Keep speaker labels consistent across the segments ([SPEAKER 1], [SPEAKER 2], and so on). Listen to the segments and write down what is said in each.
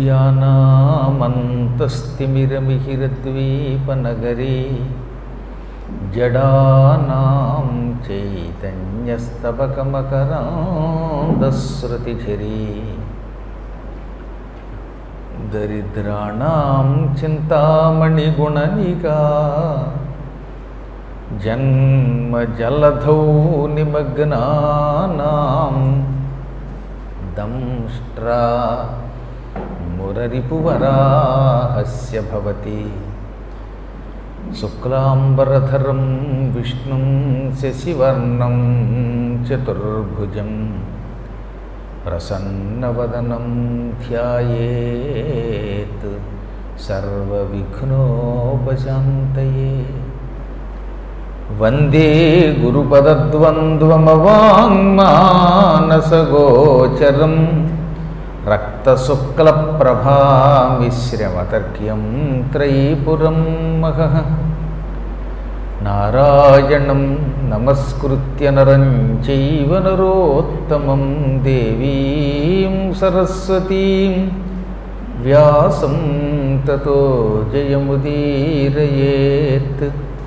[SPEAKER 1] అజ్ఞానామంతస్తిమిరమిహిరద్వీపనగరీ జడానాం చైతన్యస్తబకమకరాందశ్రుతిఝరీ దరిద్రాణం చింతామణిగుణనికా జన్మజలధౌ నిమగ్నానాం దంష్ట్రా మురరిపువరాహస్య భవతి శుక్లాంబరధరం విష్ణుం శశివర్ణం చతుర్భుజం ప్రసన్నవదనం ధ్యాయేత్ సర్వవిఘ్నోపశాంతయే వందే గురుపదద్వంద్వమవాङ्మానసగోచరం రక్తశుక్లప్రభామిశ్రమతర్క్యం త్రైపురం మహః నారాయణం నమస్కృత్య నరం చైవ నరోత్తమం దేవీం సరస్వతీం వ్యాసం తతో జయముదీరయేత్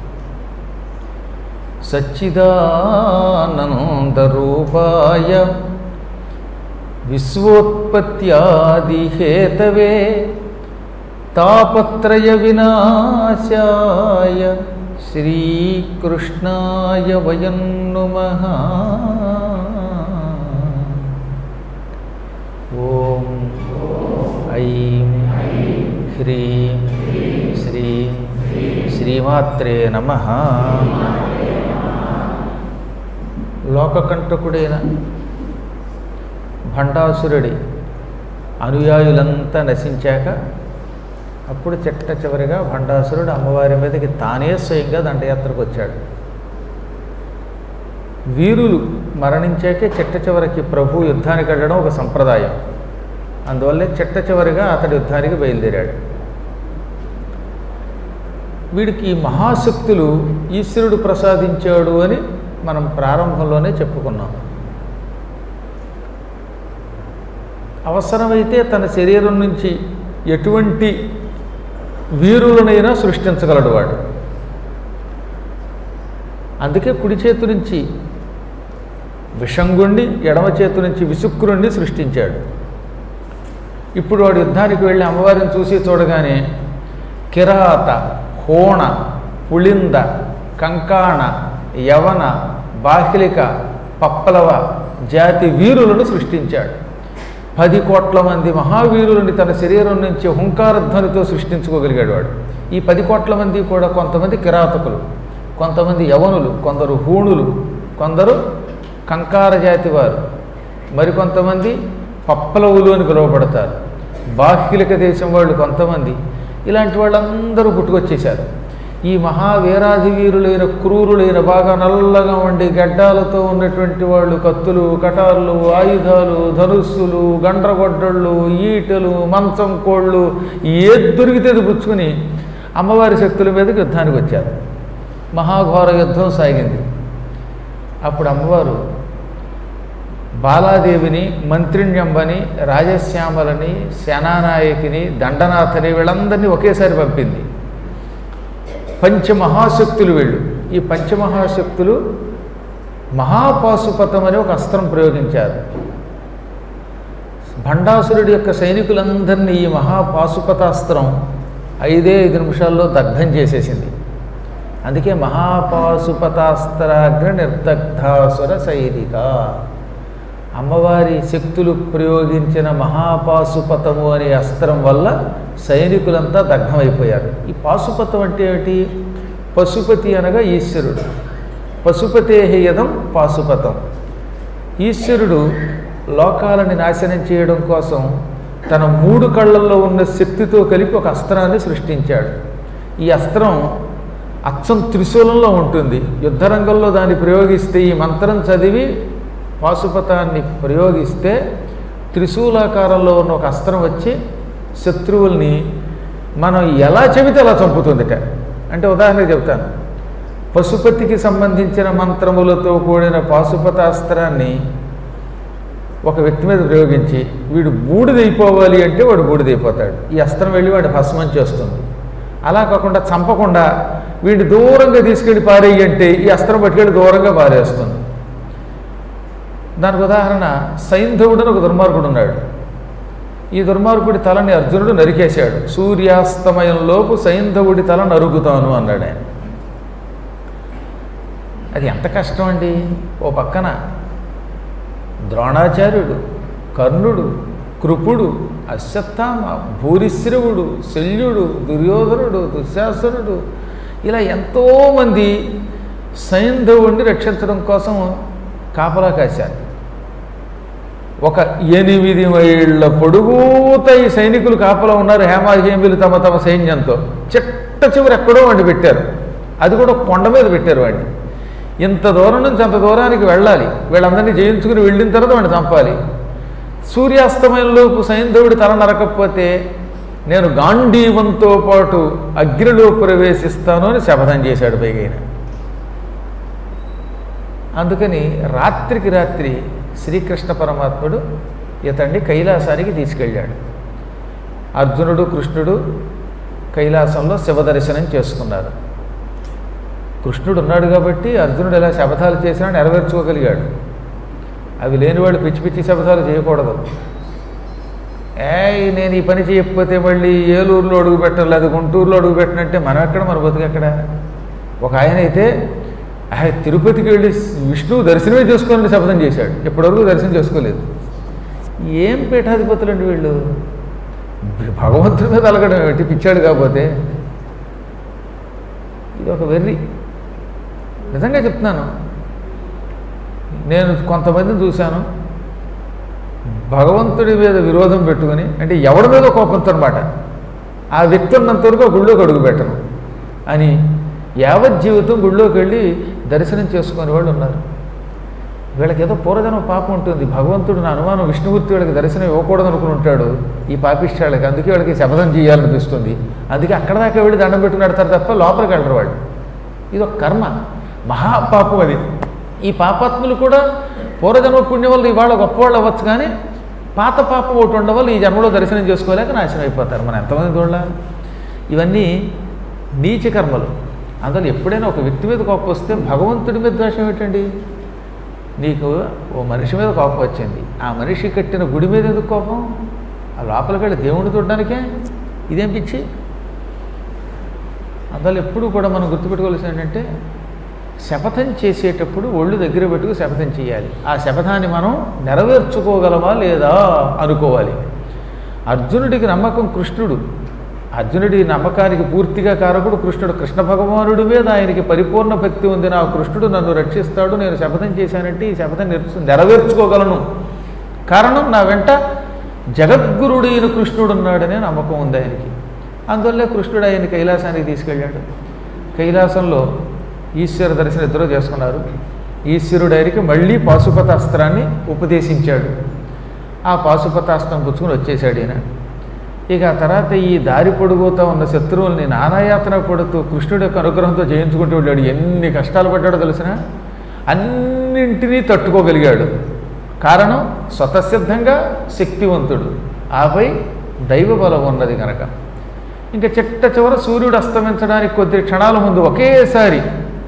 [SPEAKER 1] సచ్చిదానందరూపాయ విశ్వోత్పత్యాదిహేతవే తాపత్రయ వినాశాయ శ్రీకృష్ణాయ వయం నుమః ఓం ఐం హ్రీం శ్రీం శ్రీమాత్రే నమః లోకకంటకుడైన భండాసురుడి అనుయాయులంతా నశించాక అప్పుడు చిట్ట చివరిగా భండాసురుడు అమ్మవారి మీదకి తానే స్వయంగా దండయాత్రకు వచ్చాడు వీరులు మరణించాకే చిట్ట చివరికి ప్రభు యుద్ధానికి వెళ్ళడం ఒక సంప్రదాయం అందువల్లే చిట్ట చివరిగా అతడు యుద్ధానికి బయలుదేరాడు వీడికి ఈ మహాశక్తులు ఈశ్వరుడు ప్రసాదించాడు అని మనం ప్రారంభంలోనే చెప్పుకున్నాం అవసరమైతే తన శరీరం నుంచి ఎటువంటి వీరులనైనా సృష్టించగలడు వాడు అందుకే కుడి చేతి నుంచి విషంగుండి ఎడమ చేతి నుంచి విసుక్కురుండి సృష్టించాడు ఇప్పుడు వాడు యుద్ధానికి వెళ్ళి అమ్మవారిని చూసి చూడగానే కిరాత హోణ పుళింద కంకాణ యవన బాహ్లిక పప్పలవ జాతి వీరులను సృష్టించాడు పది కోట్ల మంది మహావీరులని తన శరీరం నుంచి హుంకారధ్వనితో సృష్టించుకోగలిగాడు వాడు ఈ పది కోట్ల మంది కూడా కొంతమంది కిరాతకులు కొంతమంది యవనులు కొందరు హూణులు కొందరు కంకార జాతి వారు మరికొంతమంది పప్పలవులు అని పిలువబడతారు బాహ్యులిక దేశం వాళ్ళు కొంతమంది ఇలాంటి వాళ్ళందరూ పుట్టుకొచ్చేశారు ఈ మహావీరాధి వీరులైన క్రూరులైన బాగా నల్లగా ఉండి గడ్డాలతో ఉన్నటువంటి వాళ్ళు కత్తులు కటార్లు ఆయుధాలు ధనుస్సులు గండ్రగొడ్డళ్ళు ఈటలు మంచం కోళ్ళు ఏది దొరికితే అది పుచ్చుకుని అమ్మవారి శక్తుల మీదకి యుద్ధానికి వచ్చారు మహాఘోర యుద్ధం సాగింది అప్పుడు అమ్మవారు బాలాదేవిని మంత్రిణ్యంబని రాజశ్యామలని సేనానాయకిని దండనాథని వీళ్ళందరినీ ఒకేసారి పంపింది పంచమహాశక్తులు వీళ్ళు ఈ పంచమహాశక్తులు మహాపాశుపతం అని ఒక అస్త్రం ప్రయోగించారు భండాసురుడి యొక్క సైనికులందరినీ ఈ మహాపాశుపతాస్త్రం ఐదే ఐదు నిమిషాల్లో దగ్ధం చేసేసింది అందుకే మహాపాశుపతాస్త్రాగ్ర నిర్దగ్ధాసుర సైనిక అమ్మవారి శక్తులు ప్రయోగించిన మహాపాశుపతము అనే అస్త్రం వల్ల సైనికులంతా దగ్ధమైపోయారు ఈ పాశుపతం అంటే ఏమిటి పశుపతి అనగా ఈశ్వరుడు పశుపతేహయదం పాశుపతం ఈశ్వరుడు లోకాలని నాశనం చేయడం కోసం తన మూడు కళ్ళల్లో ఉన్న శక్తితో కలిపి ఒక అస్త్రాన్ని సృష్టించాడు ఈ అస్త్రం అచ్చం త్రిశూలంలో ఉంటుంది యుద్ధరంగంలో దాన్ని ప్రయోగిస్తే ఈ మంత్రం చదివి పాశుపతాన్ని ప్రయోగిస్తే త్రిశూలాకారంలో ఉన్న ఒక అస్త్రం వచ్చి శత్రువుల్ని మనం ఎలా చెబితే అలా చంపుతుందిట అంటే ఉదాహరణ చెప్తాను పశుపతికి సంబంధించిన మంత్రములతో కూడిన పాశుపతాస్త్రాన్ని ఒక వ్యక్తి మీద ప్రయోగించి వీడు బూడిదైపోవాలి అంటే వాడు బూడిదైపోతాడు ఈ అస్త్రం వెళ్ళి వాడు భస్మం చేస్తుంది అలా కాకుండా చంపకుండా వీడిని దూరంగా తీసుకెళ్ళి పారేయి అంటే ఈ అస్త్రం పట్టుకెళ్ళి దూరంగా పారేస్తుంది దానికి ఉదాహరణ సైంధవుడు అని ఒక దుర్మార్గుడు ఉన్నాడు ఈ దుర్మార్గుడి తలని అర్జునుడు నరికేశాడు సూర్యాస్తమయంలోపు సైంధవుడి తల నరుగుతాను అన్నాడు ఆయన అది ఎంత కష్టం అండి ఓ పక్కన ద్రోణాచార్యుడు కర్ణుడు కృపుడు అశ్వత్థామ భూరిశ్రవుడు శల్యుడు దుర్యోధనుడు దుశ్శాసనుడు ఇలా ఎంతోమంది సైంధవుడిని రక్షించడం కోసం కాపలా కాశారు ఒక ఎనిమిది మైళ్ళ పొడుగుత ఈ సైనికులు కాపలా ఉన్నారు హేమాహేమిలు తమ తమ సైన్యంతో చిట్ట చివరి ఎక్కడో వండి పెట్టారు అది కూడా ఒక కొండ మీద పెట్టారు వాడిని ఇంత దూరం నుంచి అంత దూరానికి వెళ్ళాలి వీళ్ళందరినీ జయించుకుని వెళ్ళిన తర్వాత వాడిని చంపాలి సూర్యాస్తమయంలోపు సైంధవుడి తల నరకపోతే నేను గాంధీవంతో పాటు అగ్నిలో ప్రవేశిస్తాను అని శపథం చేశాడు పైగా ఈయన. అందుకని రాత్రికి రాత్రి శ్రీకృష్ణ పరమాత్ముడు ఇతన్ని కైలాసానికి తీసుకెళ్ళాడు అర్జునుడు కృష్ణుడు కైలాసంలో శివదర్శనం చేసుకున్నారు కృష్ణుడు ఉన్నాడు కాబట్టి అర్జునుడు ఎలా శపథాలు చేసినా నెరవేర్చుకోగలిగాడు అవి లేనివాడు పిచ్చి పిచ్చి శపథాలు చేయకూడదు ఏ నేను ఈ పని చేయకపోతే మళ్ళీ ఏలూరులో అడుగు పెట్టాలి లేదా గుంటూరులో అడుగు పెట్టినట్టే మనం ఎక్కడ మన బతుకు ఎక్కడ ఒక ఆయన అయితే ఆయన తిరుపతికి వెళ్ళి విష్ణువు దర్శనమే చేసుకోవాలని శపథం చేశాడు ఇప్పటివరకు దర్శనం చేసుకోలేదు ఏం పీఠాధిపతులు అండి వీళ్ళు భగవంతుడి మీద అలగడం ఏమిటి పిచ్చాడు కాకపోతే ఇది ఒక వెర్రి నిజంగా చెప్తున్నాను నేను కొంతమందిని చూశాను భగవంతుడి మీద విరోధం పెట్టుకుని అంటే ఎవడి మీద కోపంతో అనమాట ఆ వ్యక్తి ఉన్నంత వరకు ఆ గుళ్ళోకి అడుగు పెట్టను అని యావత్ జీవితం గుళ్ళోకి వెళ్ళి దర్శనం చేసుకునే వాళ్ళు ఉన్నారు వీళ్ళకి ఏదో పూర్వజన్మ పాపం ఉంటుంది భగవంతుడు నా అనుమానం విష్ణుమూర్తి వీళ్ళకి దర్శనం ఇవ్వకూడదు అనుకుని ఉంటాడు ఈ పాపిష్టాళ్ళకి అందుకే వాళ్ళకి శపథం చేయాలనిపిస్తుంది అందుకే అక్కడ దాకా వెళ్ళి దండం పెట్టుకుని పెడతారు తప్ప లోపలికి వెళ్ళరు వాళ్ళు ఇది ఒక కర్మ మహాపాపం అది ఈ పాపాత్ములు కూడా పూర్వజన్మ పుణ్యం వల్ల ఇవాళ గొప్పవాళ్ళు అవ్వచ్చు కానీ పాత పాపం ఒకటి ఉండడం వల్ల ఈ జన్మలో దర్శనం చేసుకోలేక నాశనం అయిపోతారు మనం ఎంతమంది చూడాల ఇవన్నీ నీచ కర్మలు అందులో ఎప్పుడైనా ఒక వ్యక్తి మీద కోపం వస్తే భగవంతుడి మీద దోషం ఏంటండి నీకు ఓ మనిషి మీద కోపం వచ్చింది ఆ మనిషి కట్టిన గుడి మీద ఎందుకు కోపం ఆ లోపలికి వెళ్ళి దేవుడిని చూడడానికే ఇదేం పిచ్చి అందువల్ల ఎప్పుడు కూడా మనం గుర్తుపెట్టుకోవాల్సింది ఏంటంటే శపథం చేసేటప్పుడు ఒళ్ళు దగ్గర పెట్టుకు శపథం చేయాలి ఆ శపథాన్ని మనం నెరవేర్చుకోగలమా లేదా అనుకోవాలి అర్జునుడికి నమ్మకం కృష్ణుడు అర్జునుడి నమ్మకానికి పూర్తిగా కారకుడు కృష్ణుడు కృష్ణ భగవానుడి మీద ఆయనకి పరిపూర్ణ భక్తి ఉంది నా కృష్ణుడు నన్ను రక్షిస్తాడు నేను శపథం చేశానంటే ఈ శపథం నెరవేర్చు నెరవేర్చుకోగలను కారణం నా వెంట జగద్గురుడైన కృష్ణుడు ఉన్నాడనే నమ్మకం ఉంది ఆయనకి అందువల్లే కృష్ణుడు ఆయన కైలాసానికి తీసుకెళ్ళాడు కైలాసంలో ఈశ్వర దర్శనం ఇద్దరు చేసుకున్నారు ఈశ్వరుడు ఆయనకి మళ్ళీ పాశుపత అస్త్రాన్ని ఉపదేశించాడు ఆ పాశుపతాస్త్రం పుచ్చుకుని వచ్చేసాడు ఈయన ఇక ఆ తర్వాత ఈ దారి పొడుగుతూ ఉన్న శత్రువుల్ని నానాయాతన పడుతూ కృష్ణుడి యొక్క అనుగ్రహంతో జయించుకుంటూ వెళ్ళాడు ఎన్ని కష్టాలు పడ్డాడో తెలిసిన అన్నింటినీ తట్టుకోగలిగాడు కారణం స్వతసిద్ధంగా శక్తివంతుడు ఆపై దైవ బలం ఉన్నది కనుక ఇంకా చిట్ట చివర సూర్యుడు అస్తమించడానికి కొద్ది క్షణాల ముందు ఒకేసారి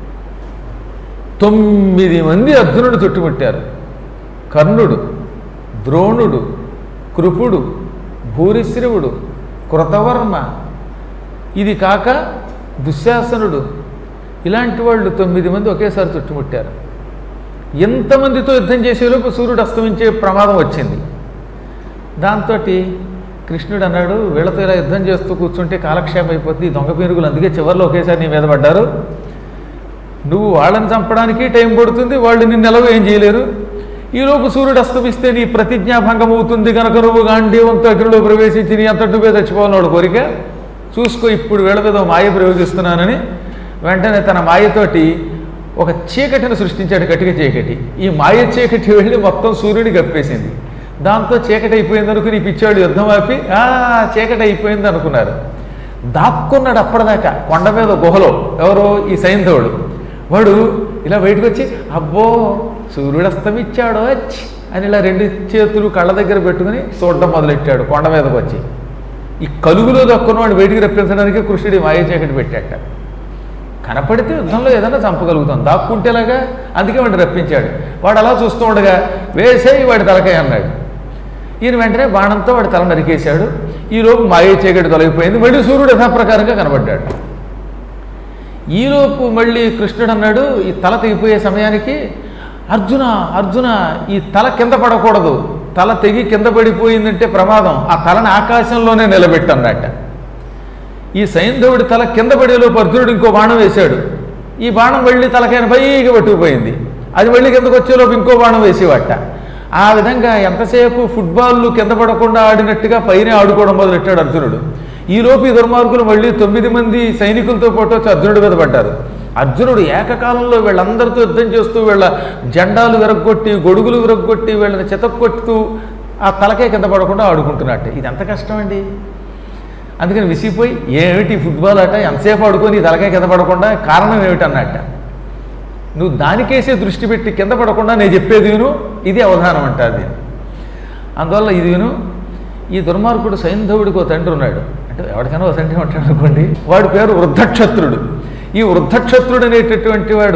[SPEAKER 1] తొమ్మిది మంది అర్జునుడు చుట్టుముట్టారు కర్ణుడు ద్రోణుడు కృపుడు భూరిశ్రవుడు కృతవర్మ ఇది కాక దుశ్శాసనుడు ఇలాంటి వాళ్ళు తొమ్మిది మంది ఒకేసారి చుట్టుముట్టారు ఎంతమందితో యుద్ధం చేసేలోపు సూర్యుడు అస్తమించే ప్రమాదం వచ్చింది దాంతో కృష్ణుడు అన్నాడు వీళ్ళతో ఇలా యుద్ధం చేస్తూ కూర్చుంటే కాలక్షేపం అయిపోతుంది ఈ దొంగ పీనుగులు అందుకే చివరిలో ఒకేసారి నీ మీద పడ్డారు నువ్వు వాళ్ళని చంపడానికి టైం పడుతుంది వాళ్ళు నిన్ను ఎలాగో ఏం చేయలేరు ఈలోపు సూర్యుడు అస్తమిస్తే నీ ప్రతిజ్ఞాభంగం అవుతుంది కనుక నువ్వు గాంధీవంతో అగ్నిలో ప్రవేశించి నీ అంతటి నువ్వే చచ్చిపోవాలన్నాడు కోరిక చూసుకో ఇప్పుడు వీళ్ళ మీద ఓ మాయ ప్రయోగిస్తున్నానని వెంటనే తన మాయతోటి ఒక చీకటిని సృష్టించాడు కటిక చీకటి ఈ మాయ చీకటి వెళ్ళి మొత్తం సూర్యుని కప్పేసింది దాంతో చీకటి అయిపోయింది అనుకుని ఈ పిచ్చాడు యుద్ధం ఆపి "ఆ, చీకటి అయిపోయింది అనుకున్నారు దాక్కున్నాడు అప్పటిదాకా కొండ మీద గుహలో ఎవరో ఈ సైంధవుడు వాడు ఇలా బయటకు వచ్చి అబ్బో సూర్యుడు అస్తమిచ్చాడో ఛ్ అని ఇలా రెండు చేతులు కళ్ళ దగ్గర పెట్టుకుని చూడడం మొదలెట్టాడు కొండ మీదకి వచ్చి ఈ కలుగులో దక్కున్నవాడు బయటికి రప్పించడానికి కృష్ణుడి మాయ చీకటి పెట్టాట కనపడితే యుద్ధంలో ఏదైనా చంపగలుగుతాం దాక్కుంటేలాగా అందుకే వాడిని రప్పించాడు వాడు అలా చూస్తూ ఉండగా వేసేయి వాడి తలకాయ అన్నాడు ఈయన వెంటనే బాణంతో వాడి తల నరికేశాడు ఈలోపు మాయ చీకటి తొలగిపోయింది మళ్ళీ సూర్యుడు యథాప్రకారంగా కనబడ్డాడు ఈలోపు మళ్ళీ కృష్ణుడు అన్నాడు ఈ తల తెగిపోయే సమయానికి అర్జున అర్జున ఈ తల కింద పడకూడదు తల తెగి కింద పడిపోయిందంటే ప్రమాదం ఆ తలని ఆకాశంలోనే నిలబెట్టన్నట్ట ఈ సైంధవుడి తల కింద పడేలోపు అర్జునుడు ఇంకో బాణం వేశాడు ఈ బాణం మళ్ళీ తలకైన పైకి పట్టుకుపోయింది అది మళ్ళీ కిందకు వచ్చేలోపు ఇంకో బాణం వేసేవాట ఆ విధంగా ఎంతసేపు ఫుట్బాల్ కింద పడకుండా ఆడినట్టుగా పైన ఆడుకోవడం మొదలెట్టాడు అర్జునుడు ఈలోపు ఈ దుర్మార్గులు మళ్ళీ తొమ్మిది మంది సైనికులతో పాటు వచ్చి అర్జునుడి మీద పడ్డారు అర్జునుడు ఏకకాలంలో వీళ్ళందరితో యుద్ధం చేస్తూ వీళ్ళ జెండాలు విరగొట్టి గొడుగులు విరగొట్టి వీళ్ళని చితక్కొట్టుతూ ఆ తలకే కింద పడకుండా ఆడుకుంటున్నట్టు ఇది ఎంత కష్టం అండి అందుకని విసిగిపోయి ఏమిటి ఫుట్బాల్ అట ఎంతసేపు ఆడుకొని ఈ తలకాయ కింద పడకుండా కారణం ఏమిటి అన్నట్ట నువ్వు దానికేసే దృష్టి పెట్టి కింద పడకుండా నేను చెప్పేది విను ఇది అవధానం అంటారు దీన్ని అందువల్ల ఇది విను ఈ దుర్మార్గుడు సైంధవుడికి ఒక తండ్రి ఉన్నాడు అంటే ఎవరికైనా ఒక తండ్రి ఉంటాడు అనుకోండి వాడి పేరు వృద్ధక్షత్రుడు ఈ వృద్ధక్షత్రుడు అనేటటువంటి వాడు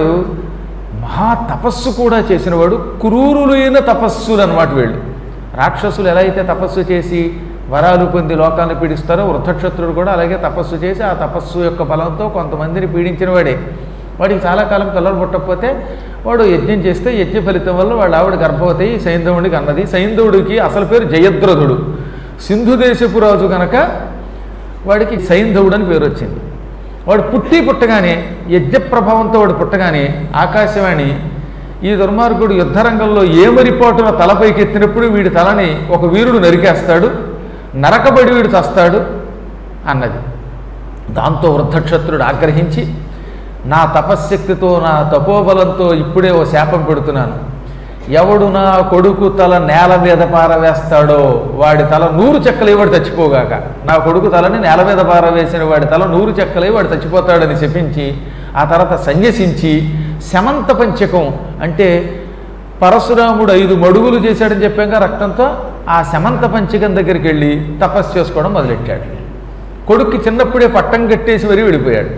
[SPEAKER 1] మహా తపస్సు కూడా చేసినవాడు క్రూరులైన తపస్సులు అనమాట వీళ్ళు రాక్షసులు ఎలా అయితే తపస్సు చేసి వరాలు పొంది లోకాన్ని పీడిస్తారో వృద్ధక్షత్రుడు కూడా అలాగే తపస్సు చేసి ఆ తపస్సు యొక్క బలంతో కొంతమందిని పీడించిన వాడే వాడికి చాలా కాలం పిల్లలు పుట్టకపోతే వాడు యజ్ఞం చేస్తే యజ్ఞ ఫలితం వల్ల వాళ్ళ ఆవిడ గర్భవతి అయి సైంధవుడికి అన్నది సైంధవుడికి అసలు పేరు జయద్రథుడు సింధు దేశపు రాజు కనుక వాడికి సైంధవుడు అని పేరు వచ్చింది వాడు పుట్టి పుట్టగానే యజ్ఞ ప్రభావంతో వాడు పుట్టగానే ఆకాశవాణి ఈ దుర్మార్గుడు యుద్ధరంగంలో ఏమరిపాటున తలపైకి ఎత్తినప్పుడు వీడి తలని ఒక వీరుడు నరికేస్తాడు నరకబడి వీడు చస్తాడు అన్నది దాంతో వృద్ధక్షత్రుడు ఆగ్రహించి నా తపశ్శక్తితో నా తపోబలంతో ఇప్పుడే ఓ శాపం పెడుతున్నాను ఎవడు నా కొడుకు తల నేల మీద పారవేస్తాడో వాడి తల నూరు చెక్కలై వాడు చచ్చిపోగాక నా కొడుకు తలని నేల మీద పారవేసిన వాడి తల నూరు చెక్కలై వాడు చచ్చిపోతాడని శపించి ఆ తర్వాత సన్యసించి శమంత పంచకం అంటే పరశురాముడు ఐదు మడుగులు చేశాడని చెప్పాక రక్తంతో ఆ శమంత పంచకం దగ్గరికి వెళ్ళి తపస్సు చేసుకోవడం మొదలెట్టాడు కొడుక్కి చిన్నప్పుడే పట్టం కట్టేసి వరి వెళ్ళిపోయాడు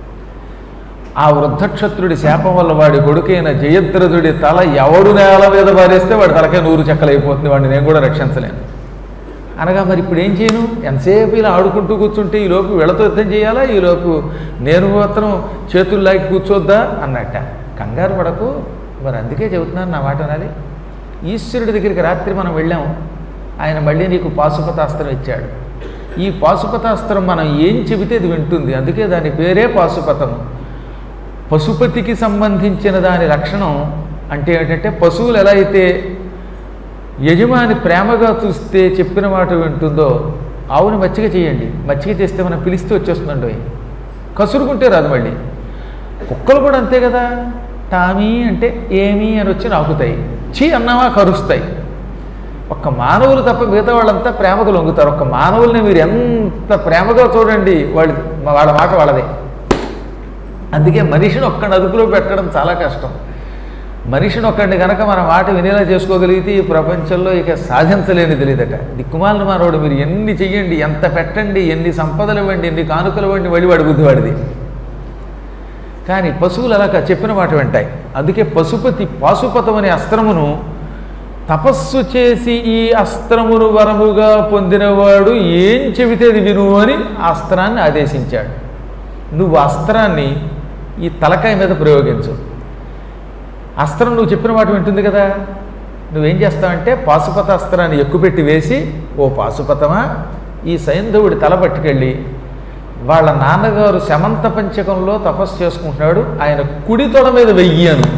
[SPEAKER 1] ఆ వృద్ధక్షత్రుడి శాపం వల్ల వాడి కొడుకైన జయద్రథుడి తల ఎవడు నేల మీద పారేస్తే వాడి తలకే నూరు చెక్కలైపోతుంది వాడిని నేను కూడా రక్షించలేను అనగా మరి ఇప్పుడు ఏం చేయను ఎంతసేపు ఇలా ఆడుకుంటూ కూర్చుంటే ఈలోపు వీళ్ళతో యుద్ధం చేయాలా ఈలోపు నేను మాత్రం చేతులు లాగి కూర్చోద్దా అన్నట్ట కంగారు పడకు మరి అందుకే చెబుతున్నాను నా మాట అనాలి ఈశ్వరుడి దగ్గరికి రాత్రి మనం వెళ్ళాం ఆయన మళ్ళీ నీకు పాశుపతాస్త్రం ఇచ్చాడు ఈ పాశుపతాస్త్రం మనం ఏం చెబితే అది వింటుంది అందుకే దాని పేరే పాశుపతము పశుపతికి సంబంధించిన దాని లక్షణం అంటే ఏంటంటే పశువులు ఎలా అయితే యజమాని ప్రేమగా చూస్తే చెప్పిన మాట వింటుందో ఆవుని మచ్చిక చేయండి మచ్చిక చేస్తే మనం పిలిస్తే వచ్చేస్తుందండి కసురుకుంటే రాదు మళ్ళీ కుక్కలు కూడా అంతే కదా టామీ అంటే ఏమీ అని వచ్చి నాకుతాయి చీ అన్నావా కరుస్తాయి ఒక్క మానవులు తప్ప మిగతా వాళ్ళంతా ప్రేమకు లొంగుతారు ఒక్క మానవుల్ని మీరు ఎంత ప్రేమగా చూడండి వాళ్ళ వాళ్ళ మాట వాళ్ళదే అందుకే మనిషిని ఒక్కడిని అదుపులో పెట్టడం చాలా కష్టం మనిషిని ఒక్కడిని కనుక మన మాట వినేలా చేసుకోగలిగితే ఈ ప్రపంచంలో ఇక సాధించలేని తెలియదట దిక్కుమాలిన మానవుడు మీరు ఎన్ని చెయ్యండి ఎంత పెట్టండి ఎన్ని సంపదలు ఇవ్వండి ఎన్ని కానుకలు ఇవ్వండి వడి వాడి బుద్ధి వాడిది కానీ పశువులు అలా కాదు, చెప్పిన మాట వింటాయి అందుకే పశుపతి పాశుపతం అనే అస్త్రమును తపస్సు చేసి ఈ అస్త్రమును వరముగా పొందినవాడు ఏం చెబితే అది విను అని ఆ అస్త్రాన్ని ఆదేశించాడు నువ్వు ఆ అస్త్రాన్ని ఈ తలకాయ మీద ప్రయోగించు అస్త్రం నువ్వు చెప్పిన మాట వింటుంది కదా నువ్వేం చేస్తావంటే పాశుపత అస్త్రాన్ని ఎక్కుపెట్టి వేసి ఓ పాశుపతమా ఈ సైంధవుడి తల పట్టుకెళ్ళి వాళ్ళ నాన్నగారు శమంత పంచకంలో తపస్సు చేసుకుంటున్నాడు ఆయన కుడి తొడ మీద వెయ్యను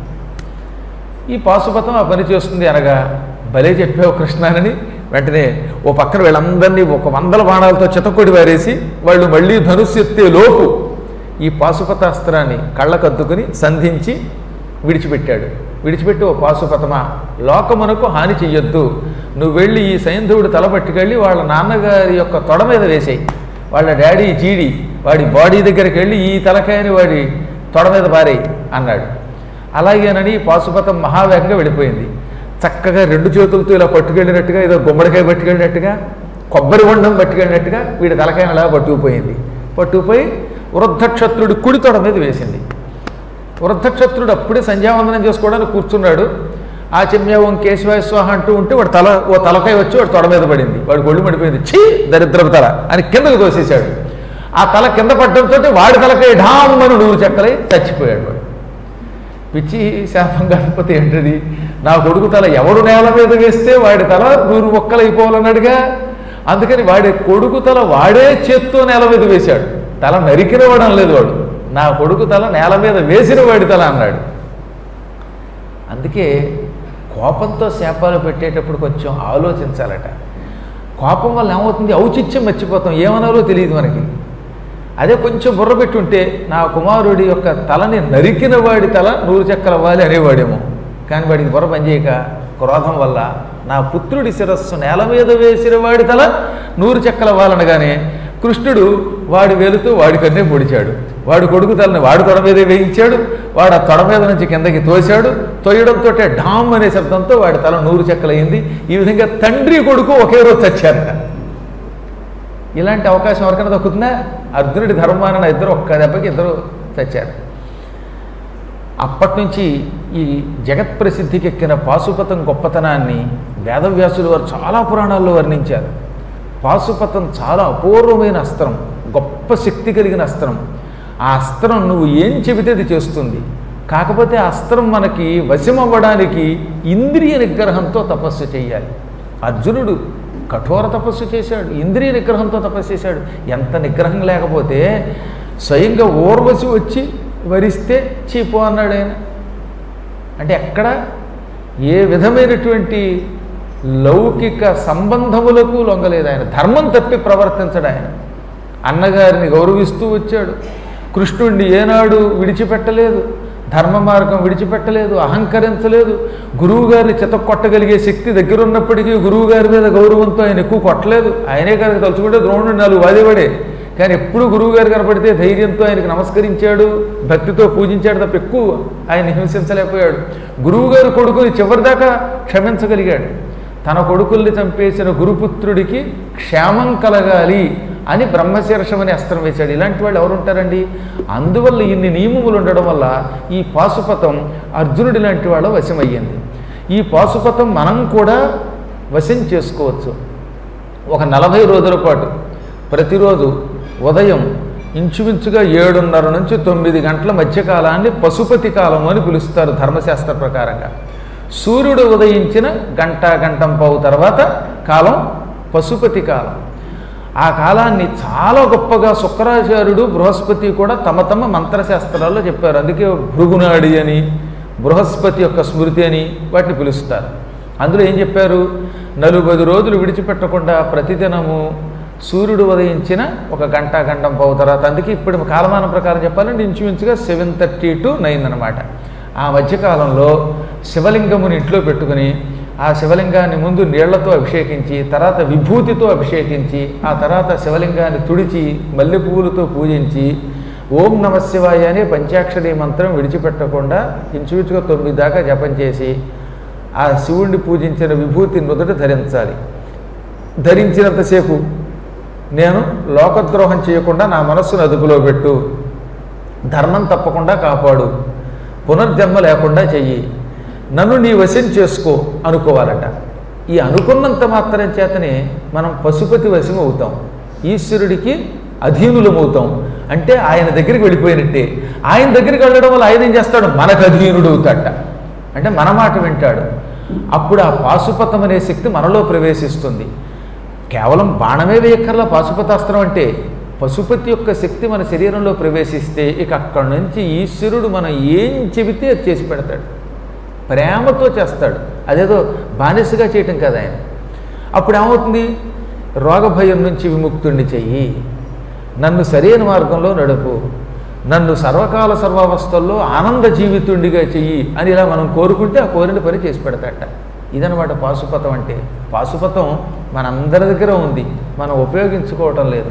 [SPEAKER 1] ఈ పాశుపతం ఆ పని చేస్తుంది అనగా భలే చెప్పావు కృష్ణానని వెంటనే ఓ పక్కన వీళ్ళందరినీ ఒక వందల బాణాలతో చితకొడి వారేసి వాళ్ళు మళ్ళీ ధనుస్సు ఎత్తే లోపు ఈ పాశుపతాస్త్రాన్ని కళ్ళకద్దుకుని సంధించి విడిచిపెట్టాడు విడిచిపెట్టి ఓ పాశుపతమా లోకమునకు హాని చెయ్యొద్దు నువ్వు వెళ్ళి ఈ సైంధవుడి తల పట్టుకెళ్ళి వాళ్ళ నాన్నగారి యొక్క తొడ మీద వేసేయి వాళ్ళ డాడీ జీడి వాడి బాడీ దగ్గరికి వెళ్ళి ఈ తలకాయని వాడి తొడ మీద పారేయి అన్నాడు అలాగేనని పాశుపతం మహావేగంగా వెళ్ళిపోయింది చక్కగా రెండు చేతులతో ఇలా పట్టుకెళ్ళినట్టుగా ఏదో గుమ్మడికాయ పట్టుకెళ్ళినట్టుగా కొబ్బరి వండం పట్టుకెళ్ళినట్టుగా వీడి తలకాయ అలా పట్టుకుపోయింది పట్టుకుపోయి వృద్ధక్షత్రుడి కుడి తొడ మీద వేసింది వృద్ధక్షత్రుడు అప్పుడే సంధ్యావందనం చేసుకోవడానికి కూర్చున్నాడు ఆ చెమ్యవం కేశవాయ స్వాహ అంటూ ఉంటే వాడు తల ఓ తలకాయ వచ్చి వాడు తొడ మీద పడింది వాడు ఒళ్ళు పడిపోయింది ఛీ దరిద్రపు తల అని కిందకు తోసేశాడు ఆ తల కింద పడడంతో వాడి తలకాయ ఢామ్మను నూరు చెక్కలై చచ్చిపోయాడు వాడు పిచ్చి శాపం కాకపోతే ఏంటది నా కొడుకు తల ఎవడు నేల మీద వేస్తే వాడి తల నూరు మొక్కలైపోవాలన్నాడుగా అందుకని వాడి కొడుకు తల వాడే చేత్తో నేల మీద వేశాడు తల నరికిన వాడు అనలేదు వాడు నా కొడుకు తల నేల మీద వేసిన వాడి తల అన్నాడు అందుకే కోపంతో శాపాలు పెట్టేటప్పుడు కొంచెం ఆలోచించాలట కోపం వల్ల ఏమవుతుంది ఔచిత్యం మర్చిపోతాం ఏమనాలో తెలియదు మనకి అదే కొంచెం బుర్ర పెట్టుంటే నా కుమారుడి యొక్క తలని నరికిన వాడి తల నూరు చెక్కలవ్వాలి అనేవాడేమో కానీ వాడికి బుర్ర పనిచేయక క్రోధం వల్ల నా పుత్రుడి శిరస్సు నేల మీద వేసిన వాడి తల నూరు చెక్కలవ్వాలనగానే కృష్ణుడు వాడి వెలుతూ వాడి కన్నే పొడిచాడు వాడి కొడుకు తలని వాడి తొడ మీదే వేయించాడు వాడు ఆ తొడ మీద నుంచి కిందకి తోశాడు తోయడంతో ఢామ్ అనే శబ్దంతో వాడి తల నూరు చెక్కలయ్యింది ఈ విధంగా తండ్రి కొడుకు ఒకే రోజు చచ్చారట ఇలాంటి అవకాశం ఎవరికైనా దక్కుతుందా అర్జునుడి ధర్మాన ఇద్దరు ఒక్క దెబ్బకి ఇద్దరు చచ్చారు అప్పటి నుంచి ఈ జగత్ ప్రసిద్ధికి ఎక్కిన పాశుపతం గొప్పతనాన్ని వేదవ్యాసులు వారు చాలా పురాణాల్లో వర్ణించారు పాశుపతం చాలా అపూర్వమైన అస్త్రం గొప్ప శక్తి కలిగిన అస్త్రం ఆ అస్త్రం నువ్వు ఏం చెబితే అది చేస్తుంది కాకపోతే ఆ అస్త్రం మనకి వశమవ్వడానికి ఇంద్రియ నిగ్రహంతో తపస్సు చేయాలి అర్జునుడు కఠోర తపస్సు చేశాడు ఇంద్రియ నిగ్రహంతో తపస్సు చేశాడు ఎంత నిగ్రహం లేకపోతే స్వయంగా ఓర్వశి వచ్చి వరిస్తే చీపు అన్నాడు ఆయన అంటే ఎక్కడ ఏ విధమైనటువంటి లౌకిక సంబంధములకు లొంగలేదు ఆయన ధర్మం తప్పి ప్రవర్తించడు ఆయన అన్నగారిని గౌరవిస్తూ వచ్చాడు కృష్ణుడిని ఏనాడు విడిచిపెట్టలేదు ధర్మ మార్గం విడిచిపెట్టలేదు అహంకరించలేదు గురువు గారిని చిత కొట్టగలిగే శక్తి దగ్గర ఉన్నప్పటికీ గురువు గారి మీద గౌరవంతో ఆయన ఎక్కువ కొట్టలేదు ఆయనే కనుక తలుచుకుంటే ద్రోణుడు నాలుగు వాదేవాడే కానీ ఎప్పుడు గురువు గారు కనపడితే ధైర్యంతో ఆయనకు నమస్కరించాడు భక్తితో పూజించాడు తప్ప ఎక్కువ ఆయన హింసించలేకపోయాడు గురువు గారు కొడుకుని చివరిదాకా క్షమించగలిగాడు తన కొడుకుల్ని చంపేసిన గురుపుత్రుడికి క్షేమం కలగాలి అని బ్రహ్మశీర్షం అని అస్త్రం వేశాడు ఇలాంటి వాళ్ళు ఎవరు ఉంటారండి అందువల్ల ఇన్ని నియమములు ఉండడం వల్ల ఈ పాశుపతం అర్జునుడి లాంటి వాళ్ళ వశమయ్యింది ఈ పాశుపతం మనం కూడా వశం చేసుకోవచ్చు ఒక నలభై రోజుల పాటు ప్రతిరోజు ఉదయం ఇంచుమించుగా ఏడున్నర నుంచి తొమ్మిది గంటల మధ్యకాలాన్ని పశుపతి కాలం అని పిలుస్తారు ధర్మశాస్త్ర ప్రకారంగా సూర్యుడు ఉదయించిన గంట గంటం పావు తర్వాత కాలం పశుపతి కాలం ఆ కాలాన్ని చాలా గొప్పగా శుక్రాచార్యుడు బృహస్పతి కూడా తమ తమ మంత్రశాస్త్రాల్లో చెప్పారు అందుకే భృగునాడి అని బృహస్పతి యొక్క స్మృతి అని వాటిని పిలుస్తారు అందులో ఏం చెప్పారు నలుబది రోజులు విడిచిపెట్టకుండా ప్రతిదినము సూర్యుడు ఉదయించిన ఒక గంట గంటం పావు తర్వాత అందుకే ఇప్పుడు కాలమానం ప్రకారం చెప్పాలంటే ఇంచుమించుగా సెవెన్ థర్టీ టు నైన్ అనమాట ఆ మధ్యకాలంలో శివలింగముని ఇంట్లో పెట్టుకుని ఆ శివలింగాన్ని ముందు నీళ్లతో అభిషేకించి తర్వాత విభూతితో అభిషేకించి ఆ తర్వాత శివలింగాన్ని తుడిచి మల్లె పువ్వులతో పూజించి ఓం నమ శివాయ అనే పంచాక్షరి మంత్రం విడిచిపెట్టకుండా ఇంచుమించుగా తొమ్మిది దాకా జపం చేసి ఆ శివుణ్ణి పూజించిన విభూతి నుదుట ధరించాలి ధరించినంతసేపు నేను లోకద్రోహం చేయకుండా నా మనస్సును అదుపులో పెట్టు ధర్మం తప్పకుండా కాపాడు పునర్జన్మ లేకుండా చెయ్యి నన్ను నీ వశం చేసుకో అనుకోవాలట ఈ అనుకున్నంత మాత్రం చేతనే మనం పశుపతి వశం అవుతాం ఈశ్వరుడికి అధీనులమవుతాం అంటే ఆయన దగ్గరికి వెళ్ళిపోయినట్టే ఆయన దగ్గరికి వెళ్ళడం వల్ల ఆయన ఏం చేస్తాడు మనకు అధీనుడు అవుతాడట అంటే మన మాట వింటాడు అప్పుడు ఆ పాశుపతం అనే శక్తి మనలో ప్రవేశిస్తుంది కేవలం బాణమే వేయక్కర్లా పాశుపతాస్త్రం అంటే పశుపతి యొక్క శక్తి మన శరీరంలో ప్రవేశిస్తే ఇక అక్కడి నుంచి ఈశ్వరుడు మనం ఏం చెబితే అది చేసి పెడతాడు ప్రేమతో చేస్తాడు అదేదో బానిసగా చేయటం కదా ఆయన అప్పుడు ఏమవుతుంది రోగభయం నుంచి విముక్తుణ్ణి చెయ్యి నన్ను సరైన మార్గంలో నడుపు నన్ను సర్వకాల సర్వావస్థల్లో ఆనంద జీవితుడిగా చెయ్యి అని ఇలా మనం కోరుకుంటే ఆ కోరిన పని చేసి పెడతాట ఇదనమాట పాశుపతం అంటే పాశుపతం మనందరి దగ్గర ఉంది మనం ఉపయోగించుకోవటం లేదు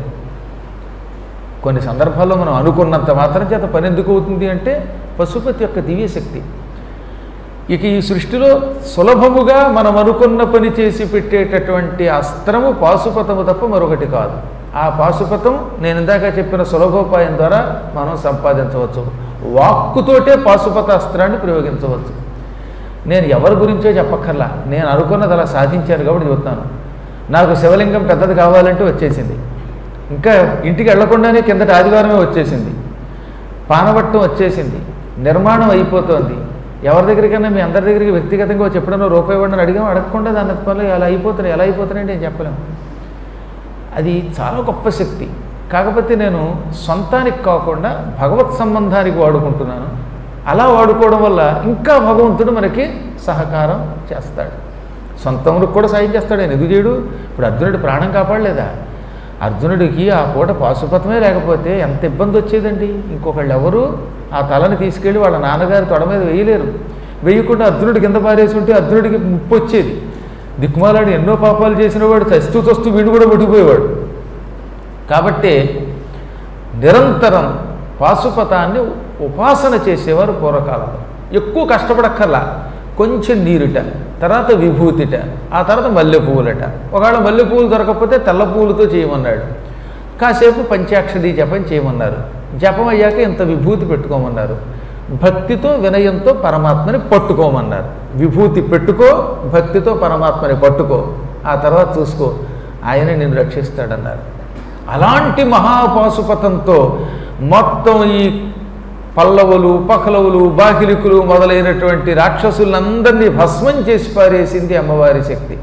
[SPEAKER 1] కొన్ని సందర్భాల్లో మనం అనుకున్నంత మాత్రం చేత పని ఎందుకు అవుతుంది అంటే పశుపతి యొక్క దివ్యశక్తి ఇక ఈ సృష్టిలో సులభముగా మనం అనుకున్న పని చేసి పెట్టేటటువంటి అస్త్రము పాశుపతము తప్ప మరొకటి కాదు ఆ పాశుపతం నేను ఇందాక చెప్పిన సులభోపాయం ద్వారా మనం సంపాదించవచ్చు వాక్కుతోటే పాశుపత అస్త్రాన్ని ప్రయోగించవచ్చు నేను ఎవరి గురించో చెప్పక్కర్లా నేను అనుకున్నది అలా సాధించాను కాబట్టి చెబుతున్నాను నాకు శివలింగం పెద్దది కావాలంటే వచ్చేసింది ఇంకా ఇంటికి వెళ్లకుండానే కిందటి ఆదివారమే వచ్చేసింది పానవట్టం వచ్చేసింది నిర్మాణం అయిపోతోంది ఎవరి దగ్గరికైనా మీ అందరి దగ్గరికి వ్యక్తిగతంగా వచ్చి ఎప్పుడైనా రూపాయి ఇవ్వండి అడిగాం అడగకుండా దాని పనులు ఎలా అయిపోతున్నాయి ఎలా అయిపోతున్నాయి నేను చెప్పలేము అది చాలా గొప్ప శక్తి కాకపోతే నేను సొంతానికి కాకుండా భగవత్ సంబంధానికి వాడుకుంటున్నాను అలా వాడుకోవడం వల్ల ఇంకా భగవంతుడు మనకి సహకారం చేస్తాడు సొంతములకు కూడా సాయం చేస్తాడు ఆయన ఎందుకు చేయడు ఇప్పుడు అర్జునుడి ప్రాణం కాపాడలేదా అర్జునుడికి ఆ పూట పాశుపతమే లేకపోతే ఎంత ఇబ్బంది వచ్చేదండి ఇంకొకళ్ళు ఎవరు ఆ తలని తీసుకెళ్ళి వాళ్ళ నాన్నగారి తొడ మీద వేయలేరు వేయకుండా అర్జునుడి కింద పారేసి ఉంటే అర్జునుడికి ముప్పు వచ్చేది దిక్కుమాలాడు ఎన్నో పాపాలు చేసిన వాడు చస్తూ చస్తూ వీడు కూడా పట్టుకుపోయేవాడు కాబట్టి నిరంతరం పాశుపతాన్ని ఉపాసన చేసేవారు పూర్వకాలంలో ఎక్కువ కష్టపడక్కర్లా కొంచెం నీరుట తర్వాత విభూతిట ఆ తర్వాత మల్లె పువ్వులట ఒకవేళ మల్లె పువ్వులు దొరకకపోతే తెల్ల పువ్వులతో చేయమన్నాడు కాసేపు పంచాక్షరి జపం చేయమన్నారు జపం అయ్యాక ఇంత విభూతి పెట్టుకోమన్నారు భక్తితో వినయంతో పరమాత్మని పట్టుకోమన్నారు విభూతి పెట్టుకో భక్తితో పరమాత్మని పట్టుకో ఆ తర్వాత చూసుకో ఆయన నిన్ను రక్షిస్తాడన్నారు అలాంటి మహాపాశుపతంతో మొత్తం ఈ పల్లవులు పకలవులు బాకిలికులు మొదలైనటువంటి రాక్షసులందరినీ భస్మం చేసి పారేసింది అమ్మవారి శక్తి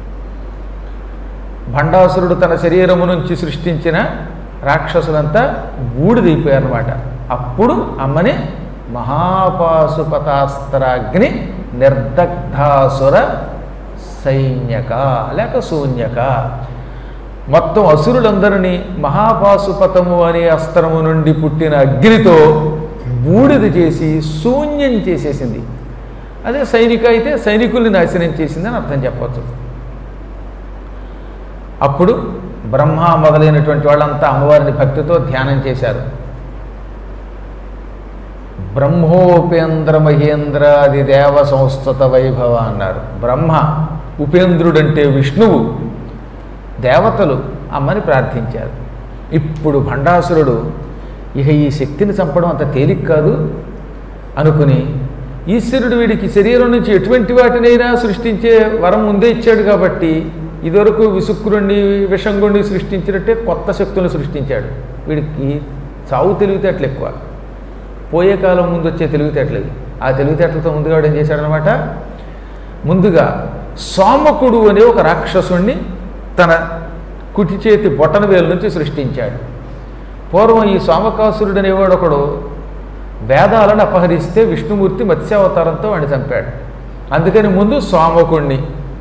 [SPEAKER 1] భండాసురుడు తన శరీరము నుంచి సృష్టించిన రాక్షసులంతా బూడిదైపోయారన్నమాట అప్పుడు అమ్మని మహాపాశుపతాస్త్రాగ్ని నిర్దగ్ధాసుర సైన్యక లేక శూన్యక మొత్తం అసురులందరినీ మహాపాశుపతము అనే అస్త్రము నుండి పుట్టిన అగ్నితో బూడిద చేసి శూన్యం చేసేసింది అదే సైనిక అయితే సైనికుల్ని నాశనం చేసిందని అర్థం చెప్పవచ్చు అప్పుడు బ్రహ్మ మొదలైనటువంటి వాళ్ళంతా అమ్మవారిని భక్తితో ధ్యానం చేశారు బ్రహ్మోపేంద్ర మహేంద్రాది దేవ సంస్థత వైభవ అన్నారు బ్రహ్మ ఉపేంద్రుడంటే విష్ణువు దేవతలు అమ్మని ప్రార్థించారు ఇప్పుడు భండాసురుడు ఇక ఈ శక్తిని చంపడం అంత తేలిక కాదు అనుకుని ఈశ్వరుడు వీడికి శరీరం నుంచి ఎటువంటి వాటినైనా సృష్టించే వరం ముందే ఇచ్చాడు కాబట్టి ఇదివరకు విసుక్కురుణ్ణి విషంగుణ్ణి సృష్టించినట్టే కొత్త శక్తులను సృష్టించాడు వీడికి చావు తెలివితేటలు ఎక్కువ పోయే కాలం ముందు వచ్చే తెలివితేటలు ఆ తెలివితేటలతో ముందుగా వాడు ఏం చేశాడనమాట ముందుగా సోమకుడు అనే ఒక రాక్షసుణ్ణి తన కుటి చేతి బొటన వేలు నుంచి సృష్టించాడు పూర్వం ఈ సోమకాసురుడు అనేవాడు ఒకడు వేదాలను అపహరిస్తే విష్ణుమూర్తి మత్స్యావతారంతో వాడిని చంపాడు అందుకని ముందు సోమకుణ్ణి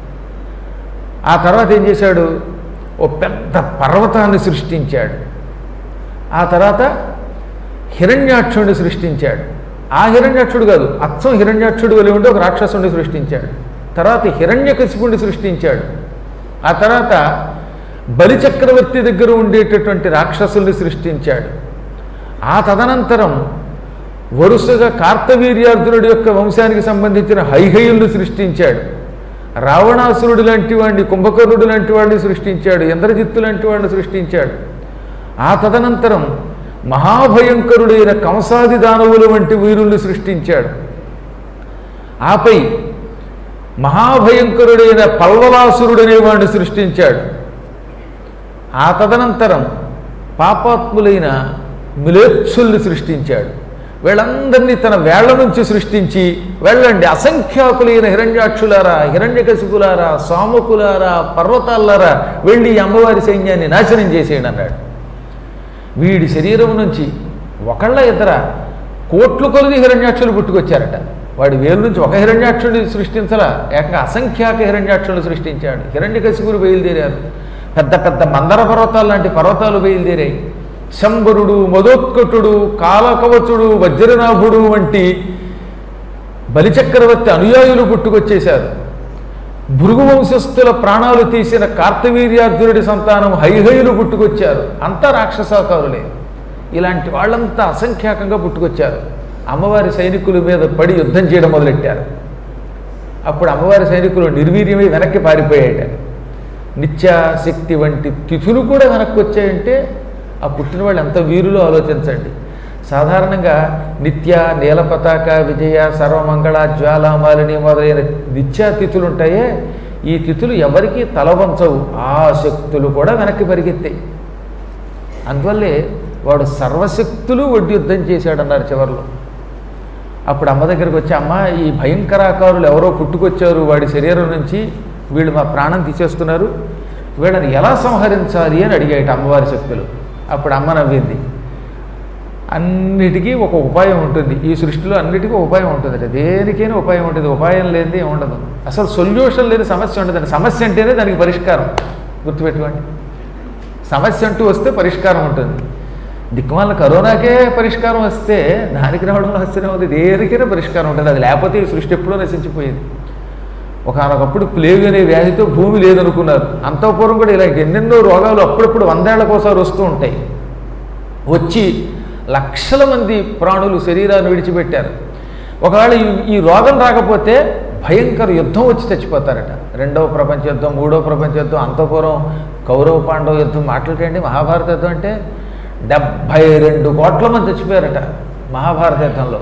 [SPEAKER 1] ఆ తర్వాత ఏం చేశాడు ఓ పెద్ద పర్వతాన్ని సృష్టించాడు ఆ తర్వాత హిరణ్యాక్షుడిని సృష్టించాడు ఆ హిరణ్యాక్షుడు కాదు అచ్చం హిరణ్యాక్షుడు వలి ఉండి ఒక రాక్షసుడిని సృష్టించాడు తర్వాత హిరణ్యకశిపుణ్ణి సృష్టించాడు ఆ తర్వాత బలిచక్రవర్తి దగ్గర ఉండేటటువంటి రాక్షసుల్ని సృష్టించాడు ఆ తదనంతరం వరుసగా కార్తవీర్యార్జునుడి యొక్క వంశానికి సంబంధించిన హైహయుల్ని సృష్టించాడు రావణాసురుడు లాంటి వాడిని కుంభకర్ణుడు లాంటి వాడిని సృష్టించాడు ఇంద్రజిత్తు లాంటి వాడిని సృష్టించాడు ఆ తదనంతరం మహాభయంకరుడైన కంసాది దానవులు వంటి వీరుల్ని సృష్టించాడు ఆపై మహాభయంకరుడైన పల్వలాసురుడనే వాడిని సృష్టించాడు ఆ తదనంతరం పాపాత్ములైన మిలేచ్చుల్ని సృష్టించాడు వీళ్ళందరినీ తన వేళ్ల నుంచి సృష్టించి వెళ్ళండి అసంఖ్యాకులైన హిరణ్యాక్షులారా హిరణ్యకశిపులారా సోమకులారా పర్వతాలారా వెళ్ళి ఈ అమ్మవారి సైన్యాన్ని నాశనం చేసేయండి అన్నాడు వీడి శరీరం నుంచి ఒకళ్ళ ఇద్దర కోట్లు కొలిది హిరణ్యాక్షులు పుట్టుకొచ్చారట వాడి వేలు నుంచి ఒక హిరణ్యాక్షుడిని సృష్టించలా ఏకంగా అసంఖ్యాక హిరణ్యాక్షులు సృష్టించాడు హిరణ్యకశిపులు బయలుదేరారు పెద్ద పెద్ద మందర పర్వతాలు లాంటి పర్వతాలు బయలుదేరాయి శంబరుడు మధోత్కటుడు కాలకవచుడు వజ్రనాభుడు వంటి బలిచక్రవర్తి అనుయాయులు పుట్టుకొచ్చేశారు భృగు వంశస్థుల ప్రాణాలు తీసిన కార్తవీర్యార్జునుడి సంతానం హైహయులు పుట్టుకొచ్చారు అంతా రాక్షసాకారులే ఇలాంటి వాళ్ళంతా అసంఖ్యాకంగా పుట్టుకొచ్చారు అమ్మవారి సైనికుల మీద పడి యుద్ధం చేయడం మొదలెట్టారు అప్పుడు అమ్మవారి సైనికులు నిర్వీర్యమై వెనక్కి పారిపోయాయట నిత్యాశక్తి వంటి తిథులు కూడా వెనక్కి వచ్చాయంటే ఆ పుట్టిన వాళ్ళు ఎంత వీరులో ఆలోచించండి సాధారణంగా నిత్య నీలపతాక విజయ సర్వమంగళ జ్వాలామాలిని మొదలైన నిత్యా తిథులు ఉంటాయే ఈ తిథులు ఎవరికీ తలవంచవు ఆ శక్తులు కూడా వెనక్కి పరిగెత్తాయి అందువల్లే వాడు సర్వశక్తులు వడ్డీ యుద్ధం చేశాడన్నారు చివరిలో అప్పుడు అమ్మ దగ్గరికి వచ్చి అమ్మ ఈ భయంకరాకారులు ఎవరో పుట్టుకొచ్చారు వాడి శరీరం నుంచి వీళ్ళు మా ప్రాణం తీసేస్తున్నారు వీళ్ళని ఎలా సంహరించాలి అని అడిగాయట అమ్మవారి శక్తులు అప్పుడు అమ్మ నవ్వింది అన్నిటికీ ఒక ఉపాయం ఉంటుంది ఈ సృష్టిలో అన్నిటికీ ఒక ఉపాయం ఉంటుంది దేనికైనా ఉపాయం ఉంటుంది ఉపాయం లేనిది ఏమి ఉండదు అసలు సొల్యూషన్ లేని సమస్య ఉండదండి సమస్య అంటేనే దానికి పరిష్కారం గుర్తుపెట్టుకోండి సమస్య అంటూ వస్తే పరిష్కారం ఉంటుంది దిక్కుమాల కరోనాకే పరిష్కారం వస్తే దానికి రావడంలో ఆశ్చర్యం ఉంది దేనికైనా పరిష్కారం ఉంటుంది అది లేకపోతే ఈ సృష్టి ఎప్పుడో నశించిపోయేది ఒకనొకప్పుడు ప్లేగ్ అనే వ్యాధితో భూమి లేదనుకున్నారు అంతఃపూర్వం కూడా ఇలా ఎన్నెన్నో రోగాలు అప్పుడప్పుడు వందేళ్లకోసారి వస్తూ ఉంటాయి వచ్చి లక్షల మంది ప్రాణులు శరీరాన్ని విడిచిపెట్టారు ఒకవేళ ఈ- ఈ రోగం రాకపోతే భయంకర యుద్ధం వచ్చి చచ్చిపోతారట రెండవ ప్రపంచ యుద్ధం మూడవ ప్రపంచ యుద్ధం అంతఃపురం కౌరవ పాండవ యుద్ధం మాట్లాడండి మహాభారత యుద్ధం అంటే డెబ్భై రెండు కోట్ల మంది చచ్చిపోయారట మహాభారత యుద్ధంలో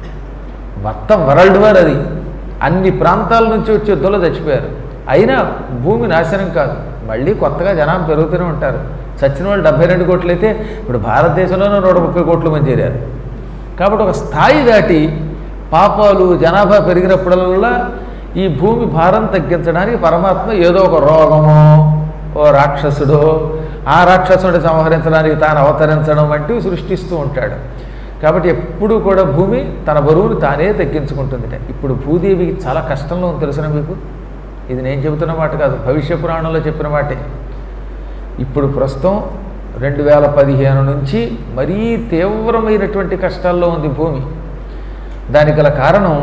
[SPEAKER 1] మొత్తం వరల్డ్ వార్ అది అన్ని ప్రాంతాల నుంచి వచ్చే యుద్ధంలో చచ్చిపోయారు అయినా భూమి నాశనం కాదు మళ్ళీ కొత్తగా జనాభా పెరుగుతూనే ఉంటారు చచ్చిన వాళ్ళు డెబ్బై రెండు కోట్లు అయితే ఇప్పుడు భారతదేశంలోనే నూట ముప్పై కోట్ల మంది చేరారు కాబట్టి ఒక స్థాయి దాటి పాపాలు జనాభా పెరిగినప్పుడల్లా ఈ భూమి భారం తగ్గించడానికి పరమాత్మ ఏదో ఒక రోగమో ఓ రాక్షసుడో ఆ రాక్షసుడిని సంహరించడానికి తాను అవతరించడం వంటివి సృష్టిస్తూ ఉంటాడు కాబట్టి ఎప్పుడూ కూడా భూమి తన బరువును తానే తగ్గించుకుంటుందిట ఇప్పుడు భూదేవికి చాలా కష్టంలో ఉంది తెలుసిన మీకు ఇది నేను చెబుతున్న మాట కాదు భవిష్య పురాణంలో చెప్పిన మాటే ఇప్పుడు ప్రస్తుతం రెండు వేల పదిహేను నుంచి మరీ తీవ్రమైనటువంటి కష్టాల్లో ఉంది భూమి దానికి గల కారణం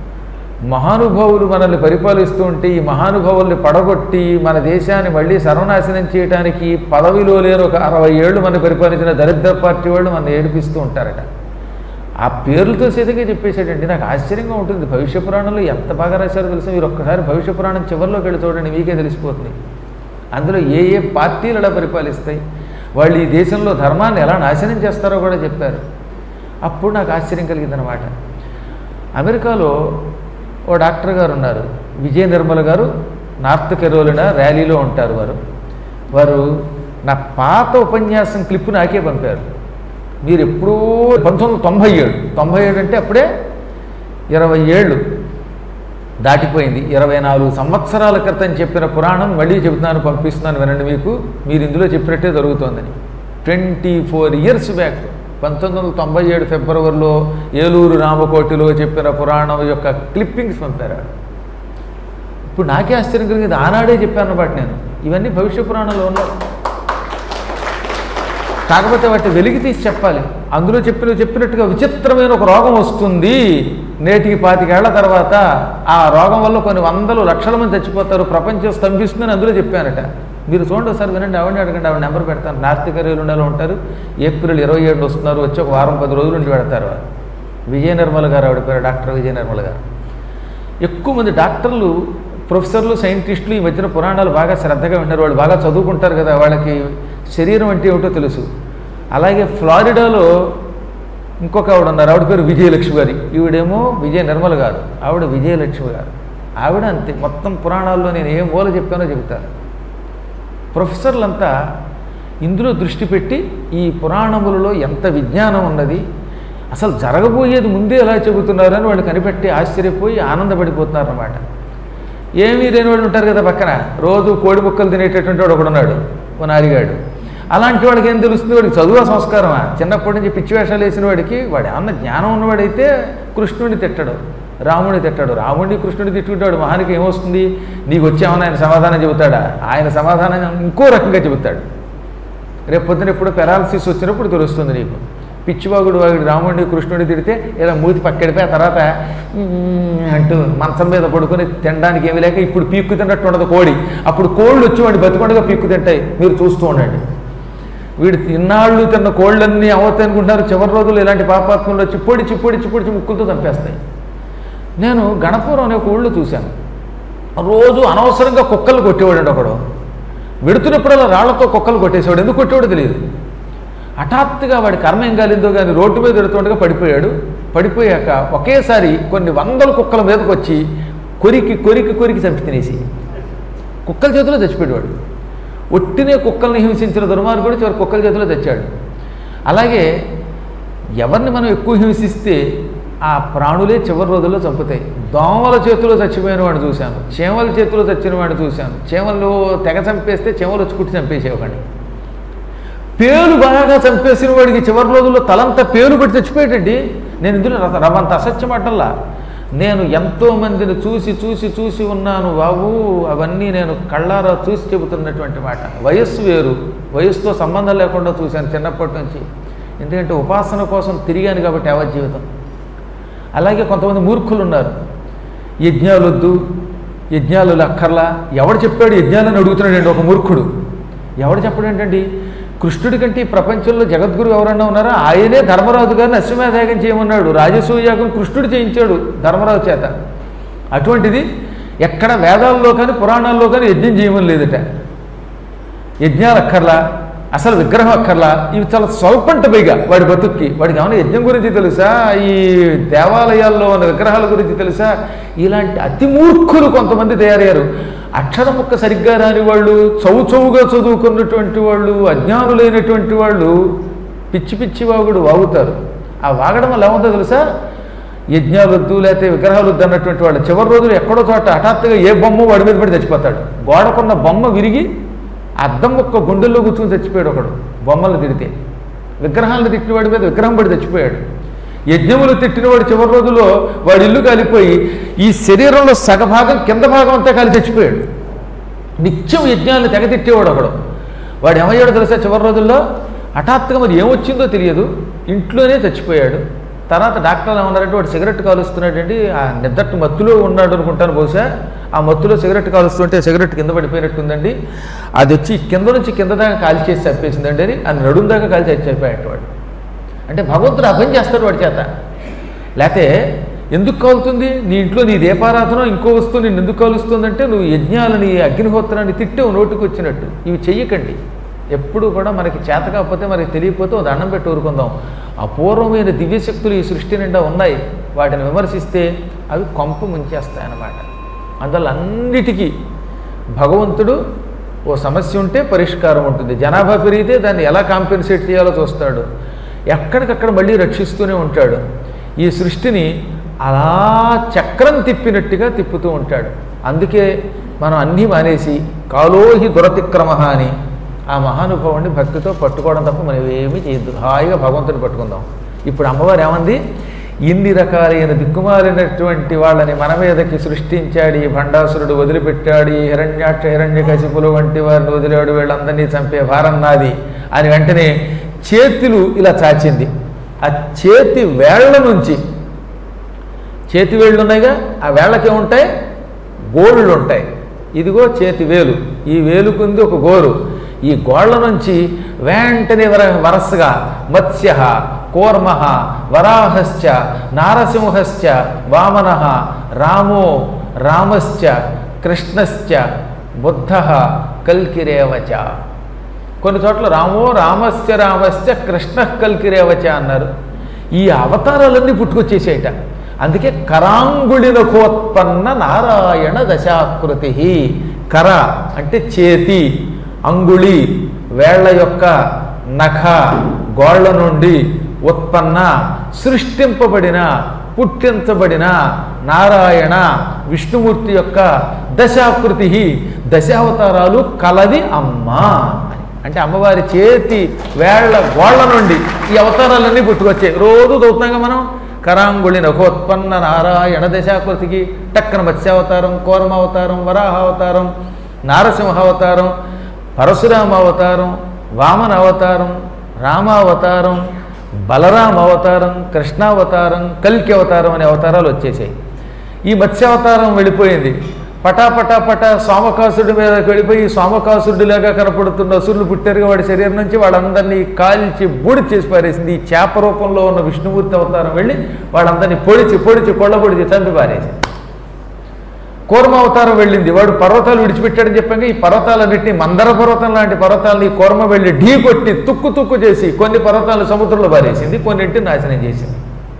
[SPEAKER 1] మహానుభావులు మనల్ని పరిపాలిస్తూ ఉంటే ఈ మహానుభావుల్ని పడగొట్టి మన దేశాన్ని మళ్ళీ సర్వనాశనం చేయడానికి పదవిలో లేని ఒక అరవై ఏళ్ళు మన పరిపాలించిన దరిద్ర పార్టీ వాళ్ళు మన ఏడిపిస్తూ ఉంటారట ఆ పేర్లతో సీతగా చెప్పేశాడండి నాకు ఆశ్చర్యంగా ఉంటుంది భవిష్య పురాణంలో ఎంత బాగా రాశారో తెలుసు మీరు ఒక్కసారి భవిష్య పురాణం చివరిలోకి వెళ్ళి చూడండి మీకే తెలిసిపోతుంది అందులో ఏ ఏ పార్టీలు ఎలా పరిపాలిస్తాయి వాళ్ళు ఈ దేశంలో ధర్మాన్ని ఎలా నాశనం చేస్తారో కూడా చెప్పారు అప్పుడు నాకు ఆశ్చర్యం కలిగిందనమాట అమెరికాలో ఓ డాక్టర్ గారు ఉన్నారు విజయ నిర్మల గారు నార్త్ కెరోలినా ర్యాలీలో ఉంటారు వారు వారు నా పాత ఉపన్యాసం క్లిప్ నాకే పంపారు మీరు ఎప్పుడూ పంతొమ్మిది వందల తొంభై ఏడు తొంభై ఏడు అంటే అప్పుడే ఇరవై ఏళ్ళు దాటిపోయింది ఇరవై నాలుగు సంవత్సరాల క్రితం చెప్పిన పురాణం మళ్ళీ చెబుతున్నాను పంపిస్తున్నాను వినండి మీకు మీరు ఇందులో చెప్పినట్టే జరుగుతోందని ట్వంటీ ఫోర్ ఇయర్స్ బ్యాక్ పంతొమ్మిది వందల తొంభై ఏడు ఫిబ్రవరిలో ఏలూరు రామకోటిలో చెప్పిన పురాణం యొక్క క్లిప్పింగ్స్ పంపారు ఇప్పుడు నాకే ఆశ్చర్యం కలిగింది ఆనాడే చెప్పాను అన్నమాట నేను ఇవన్నీ భవిష్య పురాణంలో ఉన్నాయి కాకపోతే వాటి వెలికి తీసి చెప్పాలి అందులో చెప్పిన చెప్పినట్టుగా విచిత్రమైన ఒక రోగం వస్తుంది నేటికి పాతికేళ్ల తర్వాత ఆ రోగం వల్ల కొన్ని వందలు లక్షల మంది చచ్చిపోతారు ప్రపంచం స్తంభిస్తుందని అందులో చెప్పానట మీరు చూడండి ఒకసారి వినండి ఆవిడని అడగండి ఆవిడ నెంబర్ పెడతాను నార్త్ నెలలో ఉంటారు ఏప్రిల్ ఇరవై ఏడు వస్తున్నారు వచ్చి ఒక వారం పది రోజులు ఉండి పెడతారు వారు విజయ నిర్మల గారు ఆవిడ పేరు డాక్టర్ విజయ నిర్మల గారు ఎక్కువ మంది డాక్టర్లు ప్రొఫెసర్లు సైంటిస్టులు ఈ మధ్యన పురాణాలు బాగా శ్రద్ధగా విన్నారు వాళ్ళు బాగా చదువుకుంటారు కదా వాళ్ళకి శరీరం అంటే ఏమిటో తెలుసు అలాగే ఫ్లారిడాలో ఇంకొక ఆవిడ ఉన్నారు ఆవిడ పేరు విజయలక్ష్మి గారి ఈవిడేమో విజయ నిర్మల గారు ఆవిడ విజయలక్ష్మి గారు ఆవిడ అంతే మొత్తం పురాణాల్లో నేను ఏం మూల చెప్పానో చెబుతాను ప్రొఫెసర్లంతా ఇందులో దృష్టి పెట్టి ఈ పురాణములలో ఎంత విజ్ఞానం ఉన్నది అసలు జరగబోయేది ముందే ఎలా చెబుతున్నారని వాళ్ళు కనిపెట్టి ఆశ్చర్యపోయి ఆనందపడిపోతున్నారన్నమాట ఏమీ లేని వాళ్ళు ఉంటారు కదా పక్కన రోజు కోడి ముక్కలు తినేటటువంటి వాడు ఒకడున్నాడు ఓ నారిగాడు అలాంటి వాడికి ఏం తెలుస్తుంది వాడికి చదువు సంస్కారమా చిన్నప్పటి నుంచి పిచ్చి వేషాలు వేసిన వాడికి వాడు ఏమన్నా జ్ఞానం ఉన్నవాడైతే కృష్ణుడిని తిట్టడు రాముడిని తిట్టాడు రాముడిని కృష్ణుడిని తిట్టుకుంటాడు మహానికి ఏమొస్తుంది నీకు వచ్చామని ఆయన సమాధానం చెబుతాడా ఆయన సమాధానం ఇంకో రకంగా చెబుతాడు రేపు పొద్దున ఎప్పుడు పెరాలసిస్ వచ్చినప్పుడు తెలుస్తుంది నీకు పిచ్చివాగుడు వాగుడు రాముడిని కృష్ణుడిని తిడితే ఇలా మూతి పక్కడిపోయి ఆ తర్వాత "మ్మ్" అంటూ మంచం మీద పడుకొని తినడానికి ఏమీ లేక ఇప్పుడు పీక్కు తిన్నట్టు ఉండదు కోడి అప్పుడు కోళ్ళు వచ్చి వాడిని బతికొండగా పీక్కు తింటాయి మీరు చూస్తూ ఉండండి వీడు ఇన్నాళ్ళు తిన్న కోళ్ళన్నీ అవతాయి అనుకుంటున్నారు చివరి రోజులు ఇలాంటి పాపాత్మలు వచ్చి పొడిచి పొడిచి పొడిచి ముక్కులతో చంపేస్తాయి నేను గణపురం అనే ఒక ఊళ్ళో చూశాను రోజు అనవసరంగా కుక్కలు కొట్టేవాడు ఒకడు వెడుతున్నప్పుడల్లా రాళ్లతో కుక్కలు కొట్టేసేవాడు ఎందుకు కొట్టేవాడు తెలియదు హఠాత్తుగా వాడి కర్మ ఏం కాలిందో కానీ రోడ్డు మీద ఎడుతుండగా పడిపోయాడు పడిపోయాక ఒకేసారి కొన్ని వందల కుక్కల మీదకి వచ్చి కొరికి కొరికి కొరికి చంపి తినేసి కుక్కల చేతిలో చచ్చిపోయాడు వాడు ఒట్టినే కుక్కల్ని హింసించిన దుర్మార్గుడు చివరి కుక్కల చేతిలో తెచ్చాడు అలాగే ఎవరిని మనం ఎక్కువ హింసిస్తే ఆ ప్రాణులే చివరి రోజుల్లో చంపుతాయి దోమల చేతిలో చచ్చిపోయిన వాడిని చూశాను చేమల చేతిలో చచ్చిన వాడిని చూశాను చేమలు తెగ చంపేస్తే చేమలు వచ్చి కుట్టి చంపేసేవాడిని పేలు బాగా చంపేసిన వాడికి చివరి రోజుల్లో తలంతా పేలు పెట్టి చచ్చిపోయాడండి నేను ఇందులో రస- రవ్వంత అసత్యం అట్టల్లా నేను ఎంతో మందిని చూసి చూసి చూసి ఉన్నాను బాబు అవన్నీ నేను కళ్ళారా చూసి చెబుతున్నటువంటి మాట వయస్సు వేరు వయస్సుతో సంబంధం లేకుండా చూశాను చిన్నప్పటి నుంచి ఎందుకంటే ఉపాసన కోసం తిరిగాను కాబట్టి యావత్ జీవితం అలాగే కొంతమంది మూర్ఖులు ఉన్నారు యజ్ఞాలు వద్దు యజ్ఞాలు అక్కర్లా ఎవడు చెప్పాడు యజ్ఞాలని అడుగుతున్నాడండి ఒక మూర్ఖుడు ఎవడు చెప్పడం ఏంటండి కృష్ణుడి కంటే ఈ ప్రపంచంలో జగద్గురు ఎవరన్నా ఉన్నారా ఆయనే ధర్మరాజు గారిని అశ్వమేధయాగం చేయమన్నాడు రాజసూయాగం కృష్ణుడు చేయించాడు ధర్మరాజు చేత అటువంటిది ఎక్కడ వేదాల్లో కానీ పురాణాల్లో కానీ యజ్ఞం చేయమని లేదట యజ్ఞాలు అక్కర్లా అసలు విగ్రహం అక్కర్లా ఇవి చాలా స్వల్పంట పైగా వాడి బతుక్కి వాడికి ఏమైనా యజ్ఞం గురించి తెలుసా ఈ దేవాలయాల్లో ఉన్న విగ్రహాల గురించి తెలుసా ఇలాంటి అతి మూర్ఖులు కొంతమంది తయారయ్యారు అక్షరం ముక్క సరిగ్గా రాని వాళ్ళు చౌ చౌగా చదువుకున్నటువంటి వాళ్ళు అజ్ఞానులైనటువంటి వాళ్ళు పిచ్చి పిచ్చి వాగుడు వాగుతారు ఆ వాగడం వల్ల ఏమవుతుందో తెలుసా యజ్ఞాలు వద్దు లేకపోతే విగ్రహాలు వద్దు అన్నటువంటి వాళ్ళు చివరి రోజులు ఎక్కడో చోట హఠాత్తుగా ఏ బొమ్మ వాడి మీద పడి చచ్చిపోతాడు గోడకున్న బొమ్మ విరిగి అద్దం ఒక్క గుండెల్లో కూర్చుని చచ్చిపోయాడు ఒకడు బొమ్మలు తిడితే విగ్రహాలను తిట్టిన వాడి మీద విగ్రహం పడి చచ్చిపోయాడు యజ్ఞములు తిట్టినవాడు చివరి రోజుల్లో వాడి ఇల్లు కాలిపోయి ఈ శరీరంలో సగభాగం కింద భాగం అంతా కాలి చచ్చిపోయాడు నిత్యం యజ్ఞాలను తెగతిట్టేవాడు ఒకడు వాడు ఏమయ్యాడో తెలుసా చివరి రోజుల్లో హఠాత్తుగా మరి ఏమొచ్చిందో తెలియదు ఇంట్లోనే చచ్చిపోయాడు తర్వాత డాక్టర్లు ఏమన్నారంటే వాడు సిగరెట్ కాలుస్తున్నాడండి ఆ నిద్దట్టు మత్తులో ఉన్నాడు అనుకుంటాను బహుశా ఆ మత్తులో సిగరెట్ కాలుస్తుంటే సిగరెట్ కింద పడిపోయినట్టుందండి అది వచ్చి కింద నుంచి కింద దాకా కాల్ చేసి చంపేసిందండి అని ఆ నడుం దాకా కాల్ చేసి చనిపోయాడు వాడు అంటే భగవంతుడు అభం చేస్తాడు వాడి చేత లేకపోతే ఎందుకు కాలుతుంది నీ ఇంట్లో నీ దీపారాధన ఇంకో వస్తువు నేను ఎందుకు కాలుస్తుందంటే నువ్వు యజ్ఞాలని అగ్నిహోత్రాన్ని తిట్టావు నోటికి వచ్చినట్టు ఇవి చెయ్యకండి ఎప్పుడు కూడా మనకి చేత కాకపోతే మనకి తెలియకపోతే ఓ దండం పెట్టి ఊరుకుందాం అపూర్వమైన దివ్యశక్తులు ఈ సృష్టి నిండా ఉన్నాయి వాటిని విమర్శిస్తే అవి కొంప ముంచేస్తాయన్నమాట అందువల్ల అన్నిటికీ భగవంతుడు ఓ సమస్య ఉంటే పరిష్కారం ఉంటుంది జనాభా పెరిగితే దాన్ని ఎలా కాంపెన్సేట్ చేయాలో చూస్తాడు ఎక్కడికక్కడ మళ్ళీ రక్షిస్తూనే ఉంటాడు ఈ సృష్టిని అలా చక్రం తిప్పినట్టుగా తిప్పుతూ ఉంటాడు అందుకే మనం అన్నీ మానేసి కాలోహి దురతిక్రమ అని ఆ మహానుభావుని భక్తితో పట్టుకోవడం తప్ప మనం ఏమీ చేయొద్దు హాయిగా భగవంతుని పట్టుకుందాం ఇప్పుడు అమ్మవారు ఏమంది ఇన్ని రకాలైన దిక్కుమాలినటువంటి వాళ్ళని మన మీదకి సృష్టించాడు ఈ భండాసురుడు వదిలిపెట్టాడు ఈ హిరణ్యాక్ష హిరణ్య కశిపులు వంటి వారిని వదిలాడు వీళ్ళందరినీ చంపే భారం నాది అని వెంటనే చేతులు ఇలా చాచింది ఆ చేతి వేళ్ల నుంచి చేతి వేళ్ళు ఉన్నాయిగా ఆ వేళ్ళకి ఉంటాయి గోళ్ళు ఉంటాయి ఇదిగో చేతి వేలు ఈ వేలుకుంది ఒక గోరు ఈ గోళ్ళ నుంచి వెంటనే వర వరసగా మత్స్య కూర్మ వరాహశ్చ నారసింహశ్చ వామన రామో రామశ్చ కృష్ణశ్చ బుద్ధ కల్కిరేవచ కొన్ని చోట్ల రామో రామశ్చ రామశ్చ కృష్ణ కల్కిరేవచ అన్నారు ఈ అవతారాలన్నీ పుట్టుకొచ్చేసేయట అందుకే కరాంగుళినకోత్పన్న నారాయణ దశాకృతి కర అంటే చేతి అంగుళి వేళ్ల యొక్క నఖ గోళ్ల నుండి ఉత్పన్న సృష్టింపబడిన పుట్టించబడిన నారాయణ విష్ణుమూర్తి యొక్క దశాకృతి దశావతారాలు కలది అమ్మ అని. అంటే అమ్మవారి చేతి వేళ్ల గోళ్ల నుండి ఈ అవతారాలన్నీ పుట్టుకొచ్చాయి రోజు చదువుతున్నాగా మనం కరాంగుళి నఖోత్పన్న నారాయణ దశాకృతికి టక్కన మత్స్యావతారం కూర్మావతారం వరాహావతారం నారసింహావతారం పరశురామ అవతారం వామన అవతారం రామావతారం బలరామ అవతారం కృష్ణావతారం కల్కి అవతారం అనే అవతారాలు వచ్చేసాయి ఈ మత్స్యావతారం వెళ్ళిపోయింది పటా పటా పటా సోమకాసుడి మీదకి వెళ్ళిపోయి సోమకాసుడిలాగా కనపడుతున్న అసురులు పుట్టారుగా వాడి శరీరం నుంచి వాళ్ళందరినీ కాల్చి బూడి చేసి పారేసింది ఈ చేప రూపంలో ఉన్న విష్ణుమూర్తి అవతారం వెళ్ళి వాళ్ళందరినీ పొడిచి పొడిచి కొళ్ళ పొడిచి చంపి పారేసింది కూర్మావతారం వెళ్ళింది వాడు పర్వతాలు విడిచిపెట్టాడని చెప్పాక ఈ పర్వతాలన్నింటినీ మందర పర్వతం లాంటి పర్వతాలని ఈ కూర్మ వెళ్ళి ఢీ కొట్టి తుక్కు తుక్కు చేసి కొన్ని పర్వతాలను సముద్రంలో పారేసింది కొన్నింటిని నాశనం చేసింది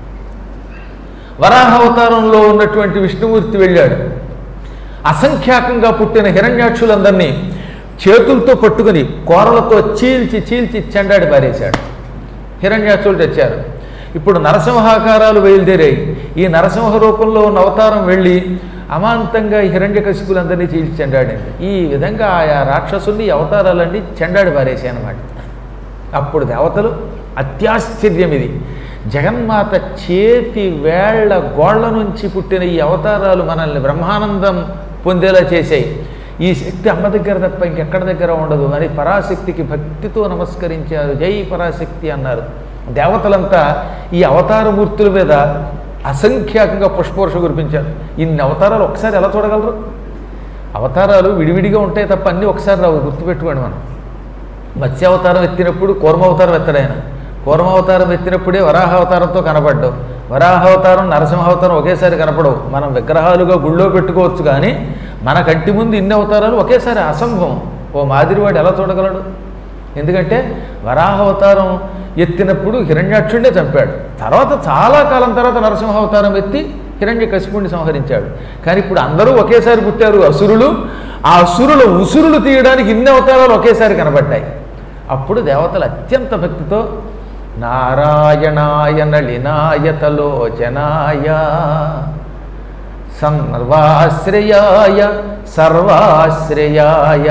[SPEAKER 1] వరాహ అవతారంలో ఉన్నటువంటి విష్ణుమూర్తి వెళ్ళాడు అసంఖ్యాకంగా పుట్టిన హిరణ్యాక్షులందరినీ చేతులతో పట్టుకుని కోరలతో చీల్చి చీల్చి చెండాడి పారేశాడు హిరణ్యాక్షులు తెచ్చారు ఇప్పుడు నరసింహాకారాలు బయలుదేరాయి ఈ నరసింహ రూపంలో ఉన్న అవతారం వెళ్ళి అమాంతంగా హిరణ్యకశిపులందరినీ చీల్చి చెండాడింది ఈ విధంగా ఆయా రాక్షసుల్ని ఈ అవతారాలన్నీ చెండాడి పారేసాయి అన్నమాట అప్పుడు దేవతలు అత్యాశ్చర్యం ఇది జగన్మాత చేతి వేళ్ల గోళ్ల నుంచి పుట్టిన ఈ అవతారాలు మనల్ని బ్రహ్మానందం పొందేలా చేశాయి ఈ శక్తి అమ్మ దగ్గర తప్ప ఇంకెక్కడ దగ్గర ఉండదు అని పరాశక్తికి భక్తితో నమస్కరించారు జై పరాశక్తి అన్నారు దేవతలంతా ఈ అవతారమూర్తుల మీద అసంఖ్యాకంగా పుష్పవర్ష కురిపించారు ఇన్ని అవతారాలు ఒకసారి ఎలా చూడగలరు అవతారాలు విడివిడిగా ఉంటాయి తప్ప అన్నీ ఒకసారి రావు గుర్తుపెట్టుకోండి మనం మత్స్యావతారం ఎత్తినప్పుడు కూర్మావతారం ఎత్తాడు ఆయన కూర్మావతారం ఎత్తినప్పుడే వరాహావతారంతో కనపడ్డావు వరాహావతారం నరసింహావతారం ఒకేసారి కనపడవు మనం విగ్రహాలుగా గుళ్ళో పెట్టుకోవచ్చు కానీ మన కంటి ముందు ఇన్ని అవతారాలు ఒకేసారి అసంభవం ఓ మాదిరివాడు ఎలా చూడగలడు ఎందుకంటే వరాహావతారం ఎత్తినప్పుడు హిరణ్యాక్షుడినే చంపాడు తర్వాత చాలా కాలం తర్వాత నరసింహావతారం ఎత్తి హిరణ్య కశిపుణ్ణి సంహరించాడు కానీ ఇప్పుడు అందరూ ఒకేసారి పుట్టారు అసురులు ఆ అసురుల ఉసురులు తీయడానికి ఇన్ని అవతారాలు ఒకేసారి కనబడ్డాయి అప్పుడు దేవతలు అత్యంత భక్తితో నారాయణాయ నళినాయతలోచనాయ సర్వాశ్రయాయ సర్వాశ్రయాయ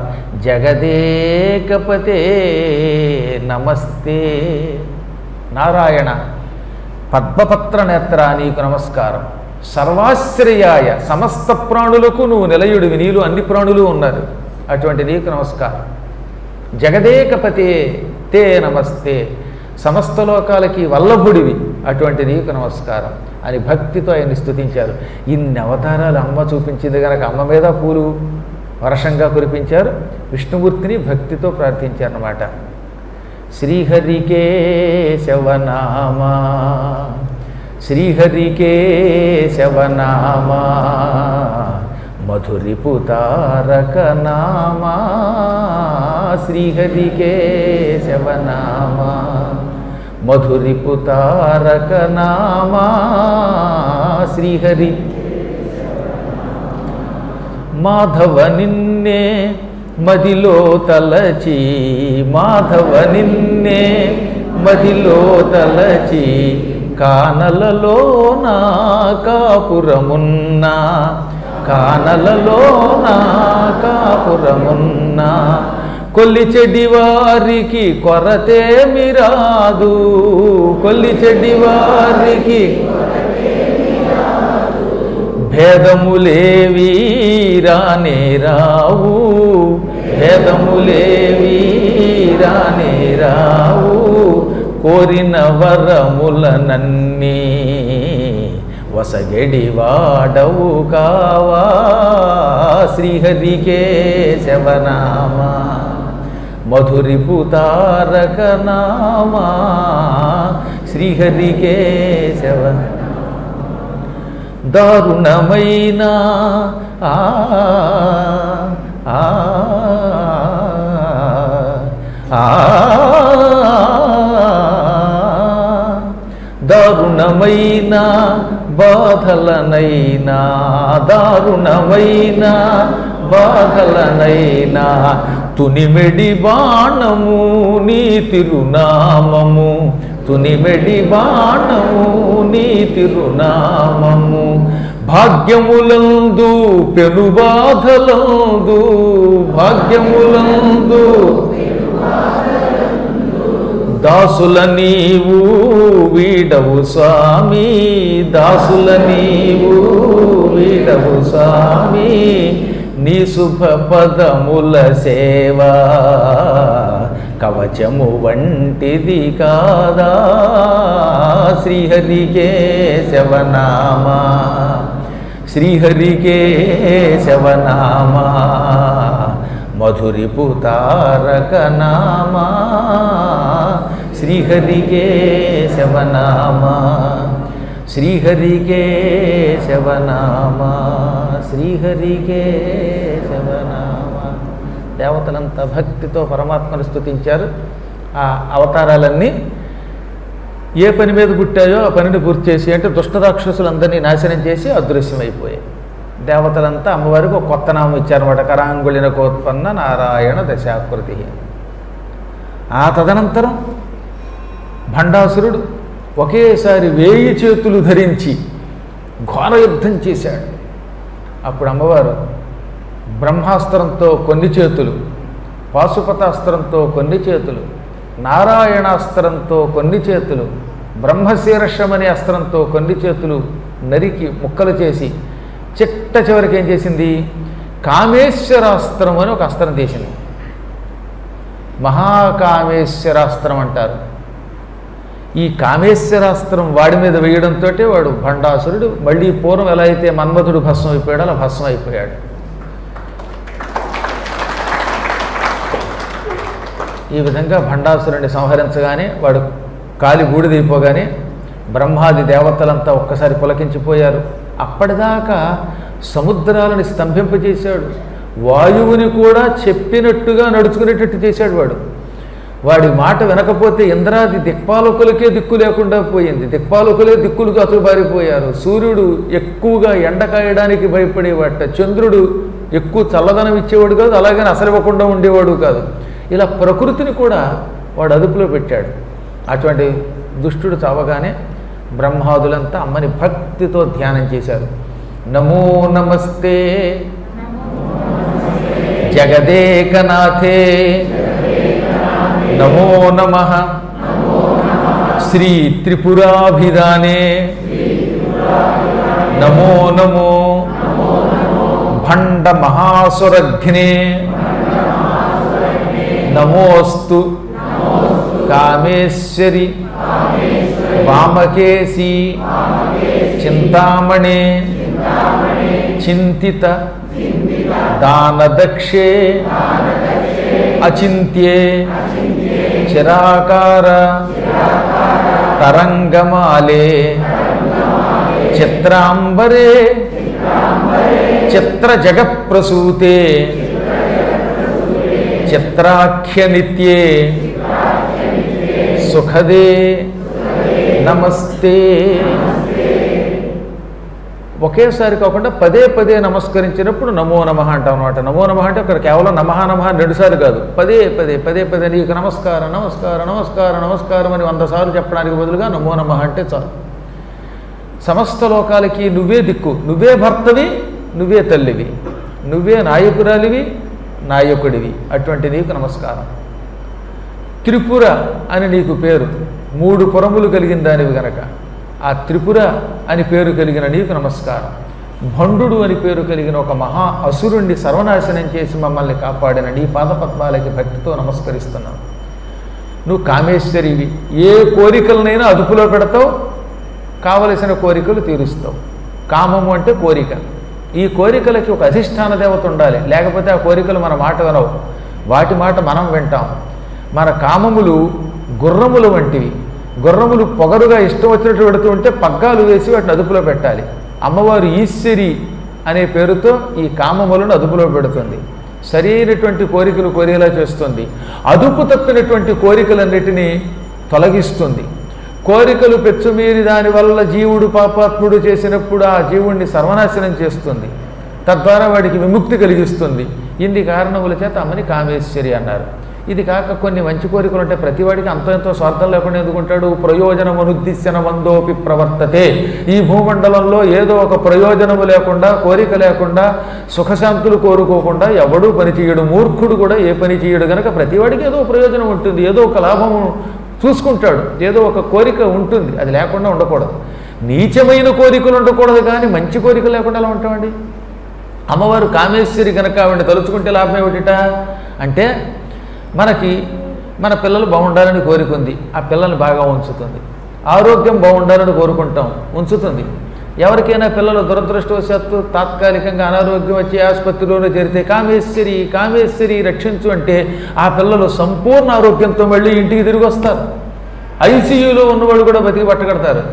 [SPEAKER 1] జగదేకపతే నమస్తే నారాయణ పద్మపత్ర నేత్ర నీకు నమస్కారం సర్వాశ్రయాయ సమస్త ప్రాణులకు నువ్వు నిలయుడివి నీలో అన్ని ప్రాణులు ఉన్నారు అటువంటి నీకు నమస్కారం జగదేకపతే తే నమస్తే సమస్త లోకాలకి వల్లభుడివి అటువంటి నీకు నమస్కారం అని భక్తితో ఆయన్ని స్తుతించారు ఇన్ని అవతారాలు అమ్మ చూపించింది కనుక అమ్మ మీద పూలు వర్షంగా కురిపించారు విష్ణుమూర్తిని భక్తితో ప్రార్థించారన్నమాట శ్రీహరికేశవనామా శ్రీహరికేశవనామా మధురిపుతారక నామా శ్రీహరికేశవనామా మధురిపుతారక నామా శ్రీహరి మాధవ నిన్నే మదిలో తలచి మాధవ నిన్నే మదిలో తలచి కానలలో నా కాపురమున్నా కానలలో నా కాపురమున్నా కొల్లి చెడ్డి వారికి కొరతే మిరాదు కొల్లి చెడ్డి వారికి భేదములేవి రానే రావు భేదములేవి రానే రావు కోరిన వరములనన్నీ వసగడి వాడవు కావా శ్రీహరికేశవనామా మధురిపుతారక నామా శ్రీహరికేశవ దారుణమైన ఆ ఆ ఆ దారుణమైన బాధలనైనా దారుణమైన బాధలనైనా తునిమెడి బాణము నీ తిరునామము తునిమెడి బాణము నీ తిరునామము భాగ్యములందు పెను బాధలందు భాగ్యములందు దాసుల నీవు వీడవు స్వామి దాసుల నీవు వీడవు స్వామి నీ శుభ పదముల సేవా కవచము వంటిది కాదా శ్రీహరికేశవనామా శ్రీహరికేశవనామా మధురిపుతారక నామా శ్రీహరికేశవనామా శ్రీహరికేశవనామా శ్రీహరికేశవనామ దేవతలంతా భక్తితో పరమాత్మను స్తుతించారు ఆ అవతారాలన్నీ ఏ పని మీద పుట్టాయో ఆ పనిని పూర్తి చేసి అంటే దుష్టరాక్షసులందరినీ నాశనం చేసి అదృశ్యమైపోయాయి దేవతలంతా అమ్మవారికి ఒక కొత్త నామం ఇచ్చారన్నమాట కరాంగుళిన కోత్పన్న నారాయణ దశాకృతి ఆ తదనంతరం భండాసురుడు ఒకేసారి వేయి చేతులు ధరించి ఘోర యుద్ధం చేశాడు అప్పుడు అమ్మవారు బ్రహ్మాస్త్రంతో కొన్ని చేతులు పాశుపతాస్త్రంతో కొన్ని చేతులు నారాయణాస్త్రంతో కొన్ని చేతులు బ్రహ్మశీర్షం అనే అస్త్రంతో కొన్ని చేతులు నరికి ముక్కలు చేసి చిట్ట చివరికి ఏం చేసింది కామేశ్వరాస్త్రం అని ఒక అస్త్రం తీసింది మహాకామేశ్వరాస్త్రం అంటారు ఈ కామేశ్వరాస్త్రం వాడి మీద వేయడంతో వాడు భండాసురుడు మళ్ళీ పూర్వం ఎలా అయితే మన్మధుడు భస్మం అయిపోయాడో అలా భస్మం అయిపోయాడు ఈ విధంగా భండాసురుడిని సంహరించగానే వాడు కాలి బూడిదైపోగానే బ్రహ్మాది దేవతలంతా ఒక్కసారి పులకించిపోయారు అప్పటిదాకా సముద్రాలను స్తంభింపజేశాడు వాయువుని కూడా చెప్పినట్టుగా నడుచుకునేటట్టు చేశాడు వాడు వాడి మాట వినకపోతే ఇంద్రాది దిక్పాలకులకే దిక్కు లేకుండా పోయింది దిక్పాలకులే దిక్కులకు అసలు పారిపోయారు సూర్యుడు ఎక్కువగా ఎండ కాయడానికి భయపడేవాట చంద్రుడు ఎక్కువ చల్లదనం ఇచ్చేవాడు కాదు అలాగని అసలివ్వకుండా ఉండేవాడు కాదు ఇలా ప్రకృతిని కూడా వాడు అదుపులో పెట్టాడు అటువంటి దుష్టుడు చావగానే బ్రహ్మాదులంతా అమ్మని భక్తితో ధ్యానం చేశారు నమో నమస్తే జగదేకనాథే నమో నమ శ్రీ త్రిపురాభిధానే నమో నమో భండ మహాసురఘ్నే నమోస్తు కామేశ్వరి వామకేశి చింతామణే చింతిత దానదక్షే అచింత్యే చిరాకార తరంగమాలే చిత్రాంబరే చిత్ర జగప్రసూతే చిత్రాఖ్య నిత్యే సుఖదే నమస్తే ఒకేసారి కాకుండా పదే పదే నమస్కరించినప్పుడు నమో నమ అంటాం అనమాట నమో నమ అంటే అక్కడ కేవలం నమః నమః అని రెండుసార్లు కాదు పదే పదే పదే పదే నీకు నమస్కారం నమస్కారం నమస్కారం నమస్కారం అని వంద సార్లు చెప్పడానికి బదులుగా నమో నమ అంటే చాలు సమస్త లోకాలకి నువ్వే దిక్కు నువ్వే భర్తవి నువ్వే తల్లివి నువ్వే నాయకురాలివి నాయకుడివి అటువంటి నీకు నమస్కారం త్రిపుర అని నీకు పేరు మూడు పురములు కలిగిన దానివి గనక ఆ త్రిపుర అని పేరు కలిగిన నీకు నమస్కారం భండు అని పేరు కలిగిన ఒక మహా అసురుణ్ణి సర్వనాశనం చేసి మమ్మల్ని కాపాడిన నీ పాదపద్మాలకి భక్తితో నమస్కరిస్తున్నాను నువ్వు కామేశ్వరివి ఏ కోరికలనైనా అదుపులో పెడతావు కావలసిన కోరికలు తీరుస్తావు కామము అంటే కోరిక ఈ కోరికలకి ఒక అధిష్టాన దేవత ఉండాలి లేకపోతే ఆ కోరికలు మన మాట వినవు వాటి మాట మనం వింటాం మన కామములు గుర్రములు వంటివి గుర్రములు పొగరుగా ఇష్టం వచ్చినట్టు పెడుతూ ఉంటే పగ్గాలు వేసి వాటిని అదుపులో పెట్టాలి అమ్మవారు ఈశ్వరి అనే పేరుతో ఈ కామములను అదుపులో పెడుతుంది సరైనటువంటి కోరికలు కోరేలా చేస్తుంది అదుపు తప్పినటువంటి కోరికలన్నిటినీ తొలగిస్తుంది కోరికలు పెచ్చుమీరి దానివల్ల జీవుడు పాపాత్ముడు చేసినప్పుడు ఆ జీవుణ్ణి సర్వనాశనం చేస్తుంది తద్వారా వాడికి విముక్తి కలిగిస్తుంది ఇన్ని కారణముల చేత అమ్మని కామేశ్వరి అన్నారు ఇది కాక కొన్ని మంచి కోరికలు ఉంటాయి ప్రతివాడికి అంత ఎంతో స్వార్థం లేకుండా ఎందుకుంటాడు ప్రయోజనం అనుద్దిశ్యన వందోపి ప్రవర్తతే ఈ భూమండలంలో ఏదో ఒక ప్రయోజనము లేకుండా కోరిక లేకుండా సుఖశాంతులు కోరుకోకుండా ఎవడూ పని చేయడు మూర్ఖుడు కూడా ఏ పని చేయడు గనక ప్రతివాడికి ఏదో ప్రయోజనం ఉంటుంది ఏదో ఒక లాభము చూసుకుంటాడు ఏదో ఒక కోరిక ఉంటుంది అది లేకుండా ఉండకూడదు నీచమైన కోరికలు ఉండకూడదు కానీ మంచి కోరిక లేకుండా ఎలా ఉంటామండి అమ్మవారు కామేశ్వరి కనుక ఆవిడని తలుచుకుంటే లాభం ఏమిటిట అంటే మనకి మన పిల్లలు బాగుండాలని కోరుకుంది ఆ పిల్లల్ని బాగా ఉంచుతుంది ఆరోగ్యం బాగుండాలని కోరుకుంటాం ఉంచుతుంది ఎవరికైనా పిల్లలు దురదృష్టవశాత్తు తాత్కాలికంగా అనారోగ్యం వచ్చి ఆసుపత్రిలోనే చేరితే కామేశ్వరి కామేశ్వరి రక్షించు అంటే ఆ పిల్లలు సంపూర్ణ ఆరోగ్యంతో మళ్ళీ ఇంటికి తిరిగి వస్తారు ఐసీయూలో ఉన్నవాళ్ళు కూడా బతికి పట్టగడతారు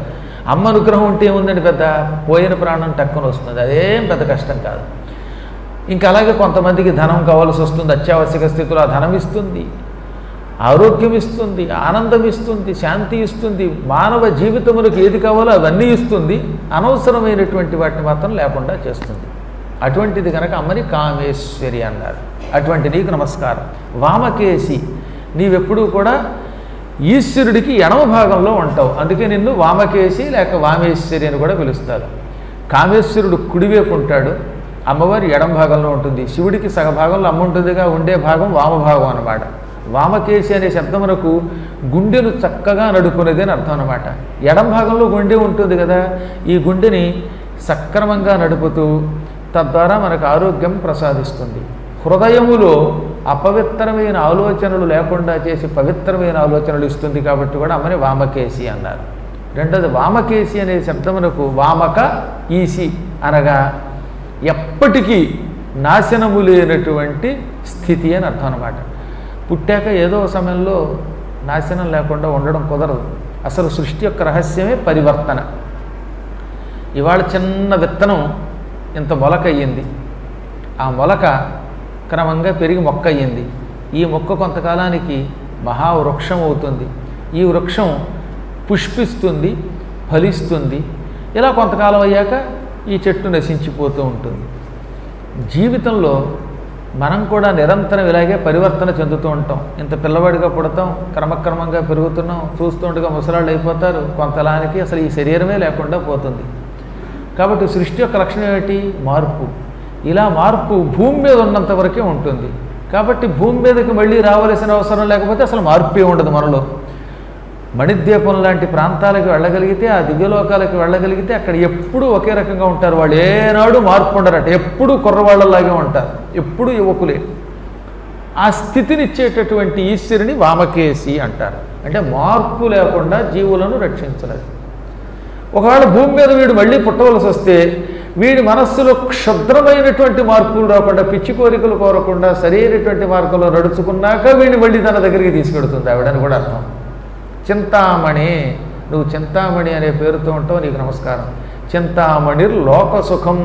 [SPEAKER 1] అమ్మ అనుగ్రహం ఉంటే ఏముందండి పెద్ద పోయిన ప్రాణం టక్కున వస్తుంది అదేం పెద్ద కష్టం కాదు ఇంకా అలాగే కొంతమందికి ధనం కావాల్సి వస్తుంది అత్యావశ్యక స్థితిలో ఆ ధనం ఇస్తుంది ఆరోగ్యం ఇస్తుంది ఆనందం ఇస్తుంది శాంతి ఇస్తుంది మానవ జీవితములకు ఏది కావాలో అవన్నీ ఇస్తుంది అనవసరమైనటువంటి వాటిని మాత్రం లేకుండా చేస్తుంది అటువంటిది కనుక అమ్మని కామేశ్వరి అన్నారు అటువంటి నీకు నమస్కారం వామకేసి నీవెప్పుడూ కూడా ఈశ్వరుడికి ఎడమ భాగంలో ఉంటావు అందుకే నిన్ను వామకేసి లేక వామేశ్వరి అని కూడా పిలుస్తారు కామేశ్వరుడు కుడివైపు ఉంటాడు అమ్మవారి ఎడం భాగంలో ఉంటుంది శివుడికి సగభాగంలో అమ్మ ఉంటుందిగా ఉండే భాగం వామభాగం అన్నమాట వామకేశి అనే శబ్దమునకు గుండెను చక్కగా నడుపుకునేది అని అర్థం అనమాట ఎడం భాగంలో గుండె ఉంటుంది కదా ఈ గుండెని సక్రమంగా నడుపుతూ తద్వారా మనకు ఆరోగ్యం ప్రసాదిస్తుంది హృదయములో అపవిత్రమైన ఆలోచనలు లేకుండా చేసి పవిత్రమైన ఆలోచనలు ఇస్తుంది కాబట్టి కూడా అమ్మని వామకేశి అన్నారు రెండోది వామకేశి అనే శబ్దమునకు వామక ఈసి అనగా ఎప్పటికీ నాశనము లేనటువంటి స్థితి అని అర్థం అనమాట పుట్టాక ఏదో సమయంలో నాశనం లేకుండా ఉండడం కుదరదు అసలు సృష్టి యొక్క రహస్యమే పరివర్తన ఇవాళ చిన్న విత్తనం ఇంత మొలక అయ్యింది ఆ మొలక క్రమంగా పెరిగి మొక్క అయ్యింది ఈ మొక్క కొంతకాలానికి మహావృక్షం అవుతుంది ఈ వృక్షం పుష్పిస్తుంది ఫలిస్తుంది ఇలా కొంతకాలం అయ్యాక ఈ చెట్టు నశించిపోతూ ఉంటుంది జీవితంలో మనం కూడా నిరంతరం ఇలాగే పరివర్తన చెందుతూ ఉంటాం ఇంత పిల్లవాడిగా పుడతాం క్రమక్రమంగా పెరుగుతున్నాం చూస్తుండగా ముసలాళ్ళు అయిపోతారు కొంతలానికి అసలు ఈ శరీరమే లేకుండా పోతుంది కాబట్టి సృష్టి యొక్క లక్షణం ఏమిటి మార్పు ఇలా మార్పు భూమి మీద ఉన్నంత వరకే ఉంటుంది కాబట్టి భూమి మీదకి మళ్ళీ రావలసిన అవసరం లేకపోతే అసలు మార్పే ఉండదు మనలో మణిద్వీపం లాంటి ప్రాంతాలకు వెళ్ళగలిగితే ఆ దివ్యలోకాలకు వెళ్ళగలిగితే అక్కడ ఎప్పుడూ ఒకే రకంగా ఉంటారు వాళ్ళు ఏనాడు మార్పు ఉండరట ఎప్పుడూ కుర్రవాళ్ళలాగే ఉంటారు ఎప్పుడూ యువకులే ఆ స్థితిని ఇచ్చేటటువంటి ఈశ్వరుని వామకేసి అంటారు అంటే మార్పు లేకుండా జీవులను రక్షించలేదు ఒకవేళ భూమి మీద వీడు మళ్ళీ పుట్టవలసి వస్తే వీడి మనస్సులో క్షుద్రమైనటువంటి మార్పులు రాకుండా పిచ్చి కోరికలు కోరకుండా సరైనటువంటి మార్గంలో నడుచుకున్నాక వీడిని మళ్ళీ తన దగ్గరికి తీసుకెడుతుంది ఆవిడని కూడా అర్థం చింతామణి నువ్వు చింతామణి అనే పేరుతో ఉంటావు నీకు నమస్కారం చింతామణి లోక సుఖం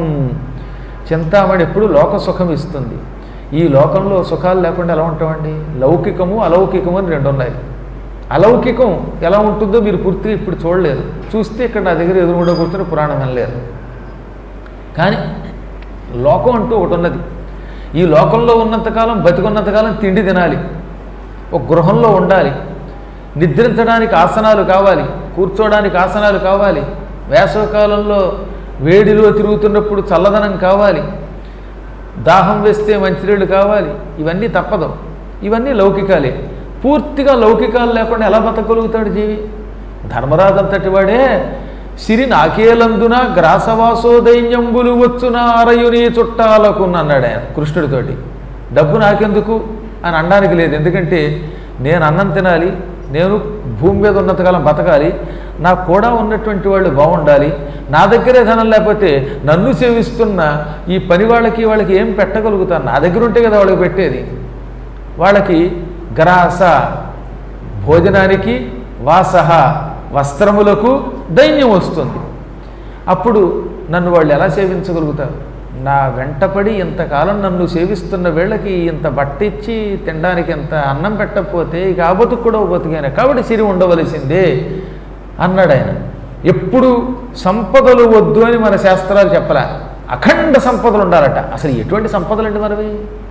[SPEAKER 1] చింతామణి ఎప్పుడు లోక సుఖం ఇస్తుంది ఈ లోకంలో సుఖాలు లేకుండా ఎలా ఉంటామండి లౌకికము అలౌకికము అని రెండు ఉన్నాయి అలౌకికం ఎలా ఉంటుందో మీరు పూర్తిగా ఇప్పుడు చూడలేరు చూస్తే ఇక్కడ నా దగ్గర ఎదురుగుండా కూర్చొని పురాణం వినలేరు కానీ లోకం అంటూ ఒకటి ఉన్నది ఈ లోకంలో ఉన్నంతకాలం బతికున్నంతకాలం తిండి తినాలి ఒక గృహంలో ఉండాలి నిద్రించడానికి ఆసనాలు కావాలి కూర్చోడానికి ఆసనాలు కావాలి వేసవకాలంలో వేడిలో తిరుగుతున్నప్పుడు చల్లదనం కావాలి దాహం వేస్తే మంచినీళ్ళు కావాలి ఇవన్నీ తప్పదు ఇవన్నీ లౌకికాలే పూర్తిగా లౌకికాలు లేకుండా ఎలా బతకగలుగుతాడు జీవి ధర్మరాజు అంతటి వాడే సిరి నాకేలందున గ్రాసవాసో దైన్యంబులు వచ్చున అరయుని చుట్టాలకు అన్నాడు ఆయన కృష్ణుడితోటి డబ్బు నాకెందుకు అని అనడానికి లేదు ఎందుకంటే నేను అన్నం తినాలి నేను భూమి మీద ఉన్నంతకాలం బతకాలి నాకు కూడా ఉన్నటువంటి వాళ్ళు బాగుండాలి నా దగ్గరే ధనం లేకపోతే నన్ను సేవిస్తున్న ఈ పని వాళ్ళకి వాళ్ళకి ఏం పెట్టగలుగుతాను నా దగ్గర ఉంటే కదా వాళ్ళకి పెట్టేది వాళ్ళకి గ్రాస భోజనానికి వాసహ వస్త్రములకు దైన్యం వస్తుంది అప్పుడు నన్ను వాళ్ళు ఎలా సేవించగలుగుతారు నా వెంటపడి ఇంతకాలం నన్ను సేవిస్తున్న వేళకి ఇంత బట్ట ఇచ్చి తినడానికి ఇంత అన్నం పెట్టకపోతే ఇక ఆ బతుకు కూడా బతికాను కాబట్టి సిరి ఉండవలసిందే అన్నాడు ఆయన ఎప్పుడు సంపదలు వద్దు అని మన శాస్త్రాలు చెప్పలే అఖండ సంపదలు ఉండాలట అసలు ఎటువంటి సంపదలు అండి మనవి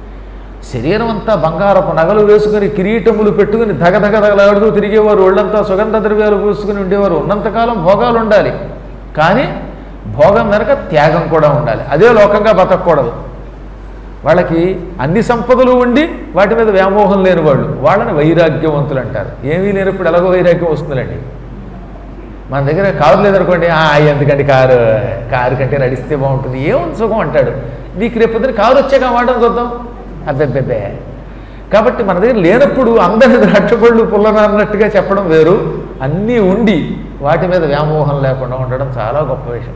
[SPEAKER 1] శరీరం అంతా బంగారపు నగలు వేసుకుని కిరీటములు పెట్టుకుని దగదగ దగలాడుతూ తిరిగేవారు ఒళ్ళంతా సుగంధ ద్రవ్యాలు పూసుకుని ఉండేవారు ఉన్నంతకాలం భోగాలు ఉండాలి కానీ భోగం వెనక త్యాగం కూడా ఉండాలి అదే లోకంగా బతకూడదు వాళ్ళకి అన్ని సంపదలు ఉండి వాటి మీద వ్యామోహం లేని వాళ్ళు వాళ్ళని వైరాగ్యవంతులు అంటారు ఏమీ లేనప్పుడు ఎలాగో వైరాగ్యం వస్తుందండి మన దగ్గర కారు లేదనుకోండి "ఆ, ఎందుకంటే కారు కారు కంటే నడిస్తే బాగుంటుంది ఏముంది సుఖం అంటాడు నీకు రేపు పొద్దున కారు వచ్చాక ఆ మాటను చూద్దాం అబ్బెబ్బెబ్బే కాబట్టి మన దగ్గర లేనప్పుడు అందరి ద్రాక్షపళ్ళు పుల్లనన్నట్టుగా చెప్పడం వేరు అన్నీ ఉండి వాటి మీద వ్యామోహం లేకుండా ఉండడం చాలా గొప్ప విషయం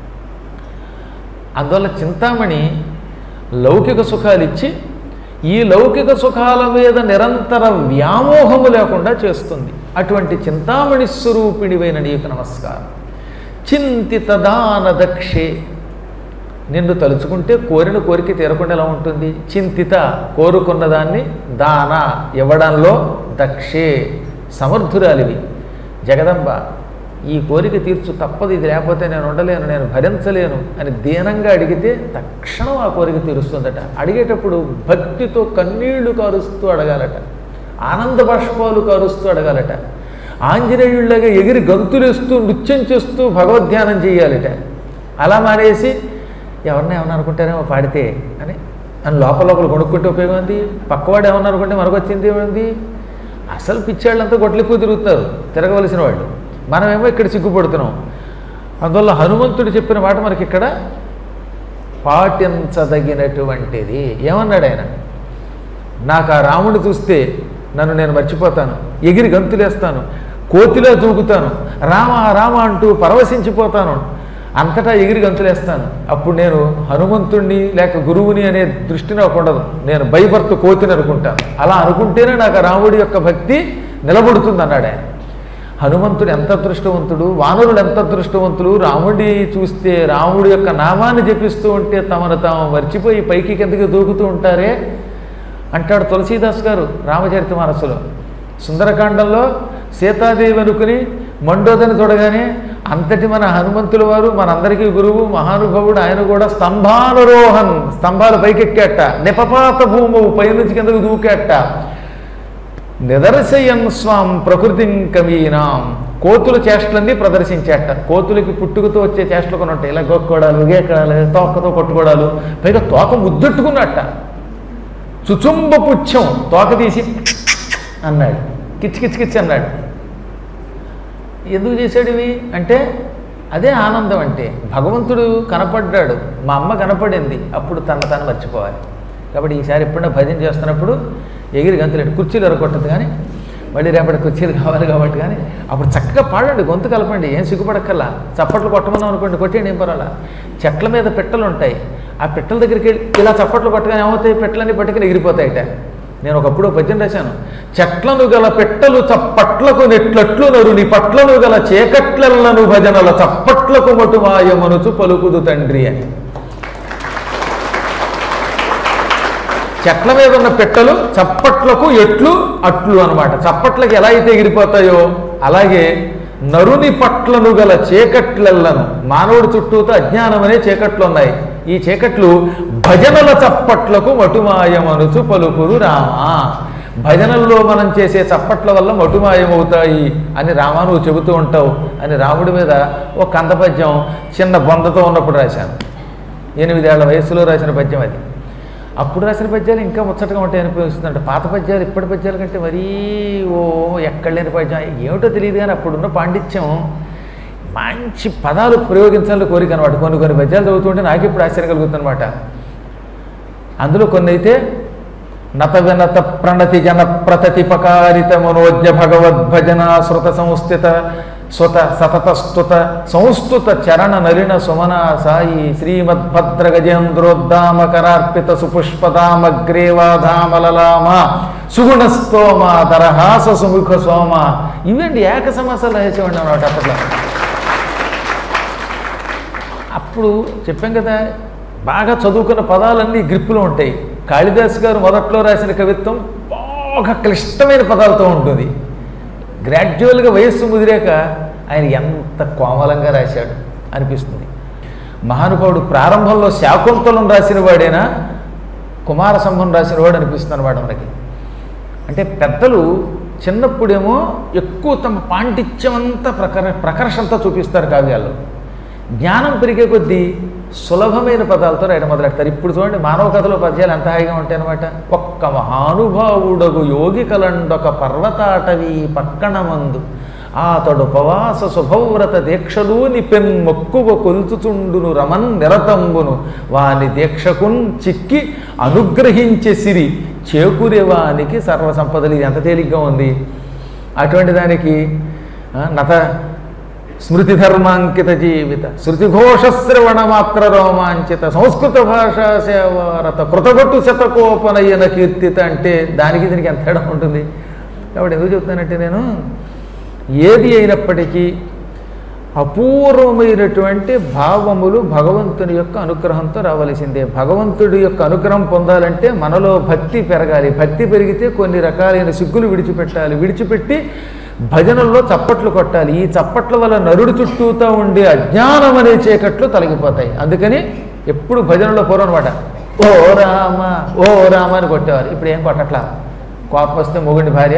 [SPEAKER 1] అందువల్ల చింతామణి లౌకిక సుఖాలు ఇచ్చి ఈ లౌకిక సుఖాల మీద నిరంతర వ్యామోహము లేకుండా చేస్తుంది అటువంటి చింతామణి స్వరూపిణివైన నీకు నమస్కారం చింతిత దాన దక్షే నిన్ను తలుచుకుంటే కోరిన కోరిక తీరకుండా ఎలా ఉంటుంది చింతిత కోరుకున్న దాన్ని దాన ఇవ్వడంలో దక్షే సమర్థురాలివి జగదంబ ఈ కోరిక తీర్చు తప్పదు ఇది లేకపోతే నేను ఉండలేను నేను భరించలేను అని దీనంగా అడిగితే తక్షణం ఆ కోరిక తీరుస్తుందట అడిగేటప్పుడు భక్తితో కన్నీళ్లు కారుస్తూ అడగాలట ఆనంద బాష్పాలు కారుస్తూ అడగాలట ఆంజనేయుళ్ళగా ఎగిరి గంతులేస్తూ నృత్యం చేస్తూ భగవద్ధ్యానం చేయాలట అలా మానేసి ఎవరిని ఏమన్నా అనుకుంటారేమో పాడితే అని అని లోపల లోపల కొనుక్కుంటే ఉపయోగం ఉంది పక్కవాడు ఏమన్నా అనుకుంటే మనకు వచ్చింది ఏమైంది అసలు పిచ్చాళ్ళంతా గొడ్లెక్కువ తిరుగుతారు తిరగవలసిన వాళ్ళు మనమేమో ఇక్కడ సిగ్గుపడుతున్నాం అందువల్ల హనుమంతుడు చెప్పిన మాట మనకి ఇక్కడ పాటించదగినటువంటిది ఏమన్నాడు ఆయన నాకు ఆ రాముడు చూస్తే నన్ను నేను మర్చిపోతాను ఎగిరి గంతులేస్తాను కోతిలో దూకుతాను రామ రామ అంటూ పరవశించిపోతాను అంతటా ఎగిరి గంతులేస్తాను అప్పుడు నేను హనుమంతుణ్ణి లేక గురువుని అనే దృష్టి నాకు ఉండదు నేను భయభర్త కోతిని అనుకుంటాను అలా అనుకుంటేనే నాకు ఆ రాముడి యొక్క భక్తి నిలబడుతుంది అన్నాడు ఆయన హనుమంతుడు ఎంత అదృష్టవంతుడు వానరులు ఎంత అదృష్టవంతులు రాముడి చూస్తే రాముడి యొక్క నామాన్ని జపిస్తూ ఉంటే తమను తాము మర్చిపోయి పైకి కిందకి దూకుతూ ఉంటారే అంటాడు తులసీదాస్ గారు రామచరిత మనస్సులో సుందరకాండంలో సీతాదేవి అనుకుని మండోదని చూడగానే అంతటి మన హనుమంతుల వారు మనందరికీ గురువు మహానుభావుడు ఆయన కూడా స్తంభానురోహన్ స్తంభాలు పైకెక్కాట నిపపాత భూము పైనుంచి కిందకు దూకాట నిదర్శయన్ స్వాం ప్రకృతిం కవీనాం కోతుల చేష్టలన్నీ ప్రదర్శించేట కోతులకి పుట్టుకతో వచ్చే చేష్టలు కొన్ని ఉంటాయి ఇలా గొక్కోడాలు గేకడాలు తోకతో కొట్టుకోవడాలు పైగా తోక ముద్దెట్టుకున్నట్ట చుచుంబ పుచ్చం తోక తీసి అన్నాడు కిచ్ కిచ్ కిచ్ అన్నాడు ఎందుకు చేశాడు ఇవి అంటే అదే ఆనందం అంటే భగవంతుడు కనపడ్డాడు మా అమ్మ కనపడింది అప్పుడు తన తను మర్చిపోవాలి కాబట్టి ఈసారి ఎప్పుడైనా భజన చేస్తున్నప్పుడు ఎగిరి గంతులేడు కుర్చీలు ఎరగొట్టదు కానీ మళ్ళీ రేపటి కుర్చీలు కావాలి కాబట్టి కానీ అప్పుడు చక్కగా పాడండి గొంతు కలపండి ఏం సిగ్గుపడక్కల్లా చప్పట్లు కొట్టమన్నాం అనుకోండి కొట్టేయండి ఏం పర్వాలా చెట్ల మీద పెట్టెలు ఉంటాయి ఆ పెట్టెల దగ్గరికి వెళ్ళి ఇలా చప్పట్లు కొట్టగానే ఏమవుతాయి పెట్టెలన్నీ పట్టుకుని ఎగిరిపోతాయిట నేను ఒకప్పుడు పద్యం రాశాను చెట్లను గల పెట్టెలు చప్పట్లకు నెట్లట్లు నరుని పట్లను గల చేకట్లను భజనల చప్పట్లకు మటుమాయమనుచు పలుకుదు తండ్రి అని చెట్ల మీద ఉన్న పెట్టెలు చప్పట్లకు ఎట్లు అట్లు అన్నమాట చప్పట్లకి ఎలా అయితే ఎగిరిపోతాయో అలాగే నరుని పట్లను గల చీకట్లెల్లను మానవుడి చుట్టూతో అజ్ఞానం అనే చీకట్లు ఉన్నాయి ఈ చీకట్లు భజనల చప్పట్లకు మటుమాయమనుచు పలుకురు రామా భజనల్లో మనం చేసే చప్పట్ల వల్ల మటుమాయమవుతాయి అని రామా నువ్వు చెబుతూ ఉంటావు అని రాముడి మీద ఒక కందపద్యం చిన్న బొందతో ఉన్నప్పుడు రాశాను ఎనిమిదేళ్ల వయసులో రాసిన పద్యం అది అప్పుడు రాసిన పద్యాలు ఇంకా ముచ్చటగా ఉంటాయి అనిపిస్తుందంట పాత పద్యాలు ఇప్పటి పద్యాల కంటే మరీ ఓ ఎక్కడ లేని పద్యం ఏమిటో తెలియదు కానీ అప్పుడున్న పాండిత్యం మంచి పదాలు ప్రయోగించాలని కోరిక అనమాట కొన్ని కొన్ని పద్యాలు చదువుతుంటే నాకు ఇప్పుడు ఆశ్చర్యం కలుగుతుందన్నమాట అందులో కొన్ని అయితే నత వినత ప్రణతి జన ప్రతతిపకారిత మనోజ్ఞ భగవద్భజన శృత సంస్థిత స్వత సతత స్తుత సంస్తుత చరణ నలిన సుమన సాయి శ్రీమద్భద్ర గజేంద్రోద్దామకరార్పిత సుపుష్పదామగ్రేవాధామలలామ సుగుణస్తోమ దరహాస సుముఖ సోమ ఇవండి ఏక సమస్యలు వేసేవాడి అన్నమాట అప్పట్లో అప్పుడు చెప్పాం కదా బాగా చదువుకున్న పదాలన్నీ గ్రిప్పులో ఉంటాయి కాళిదాస్ గారు మొదట్లో రాసిన కవిత్వం బాగా క్లిష్టమైన పదాలతో ఉంటుంది గ్రాడ్యువల్గా వయస్సు ముదిరాక ఆయన ఎంత కోమలంగా రాశాడు అనిపిస్తుంది మహానుభావుడు ప్రారంభంలో శాకుంతలం రాసిన వాడేనా కుమార సంభం రాసిన వాడు అనిపిస్తుంది అనమాట మనకి అంటే పెద్దలు చిన్నప్పుడేమో ఎక్కువ తమ పాండిత్యం అంతా ప్రకర ప్రకర్షంతో చూపిస్తారు కావ్యాల్లో జ్ఞానం పెరిగే కొద్దీ సులభమైన పదాలతో రాయడం మొదలెడతారు ఇప్పుడు చూడండి మానవ కథలో పద్యాలు ఎంత హాయిగా ఉంటాయన్నమాట ఒక్క మహానుభావుడగు యోగి కలండొక పర్వతాటవి పక్కన మందు ఆతడు ఉపవాస శుభవ్రత దీక్షలు నిపెన్ మొక్కువ కొల్చుచుండును రమన్ నిరతంబును వాని దీక్షకున్ చిక్కి అనుగ్రహించే సిరి చేకూరేవానికి సర్వసంపదలు ఇది ఎంత తేలిగ్గా ఉంది అటువంటి దానికి ఆ, నత స్మృతి ధర్మాంకిత జీవిత శృతిఘోష శ్రవణ మాత్ర రోమాంచిత సంస్కృత భాషా సేవారత కృతగొట్టు శతకోపనయన కీర్తిత అంటే దానికి దీనికి ఎంత తేడా ఉంటుంది కాబట్టి ఎందుకు చెప్తానంటే నేను ఏది అయినప్పటికీ అపూర్వమైనటువంటి భావములు భగవంతుని యొక్క అనుగ్రహంతో రావలసిందే భగవంతుడి యొక్క అనుగ్రహం పొందాలంటే మనలో భక్తి పెరగాలి భక్తి పెరిగితే కొన్ని రకాలైన సిగ్గులు విడిచిపెట్టాలి విడిచిపెట్టి భజనల్లో చప్పట్లు కొట్టాలి ఈ చప్పట్ల వల్ల నరుడు చుట్టూతా ఉండే అజ్ఞానం అనే చీకట్లు తొలగిపోతాయి అందుకని ఎప్పుడు భజనలో పూర్వనమాట ఓ రామ ఓ రామ అని కొట్టేవారు ఇప్పుడు ఏం కొట్టట్లా కోపం వస్తే మొగుడి భార్య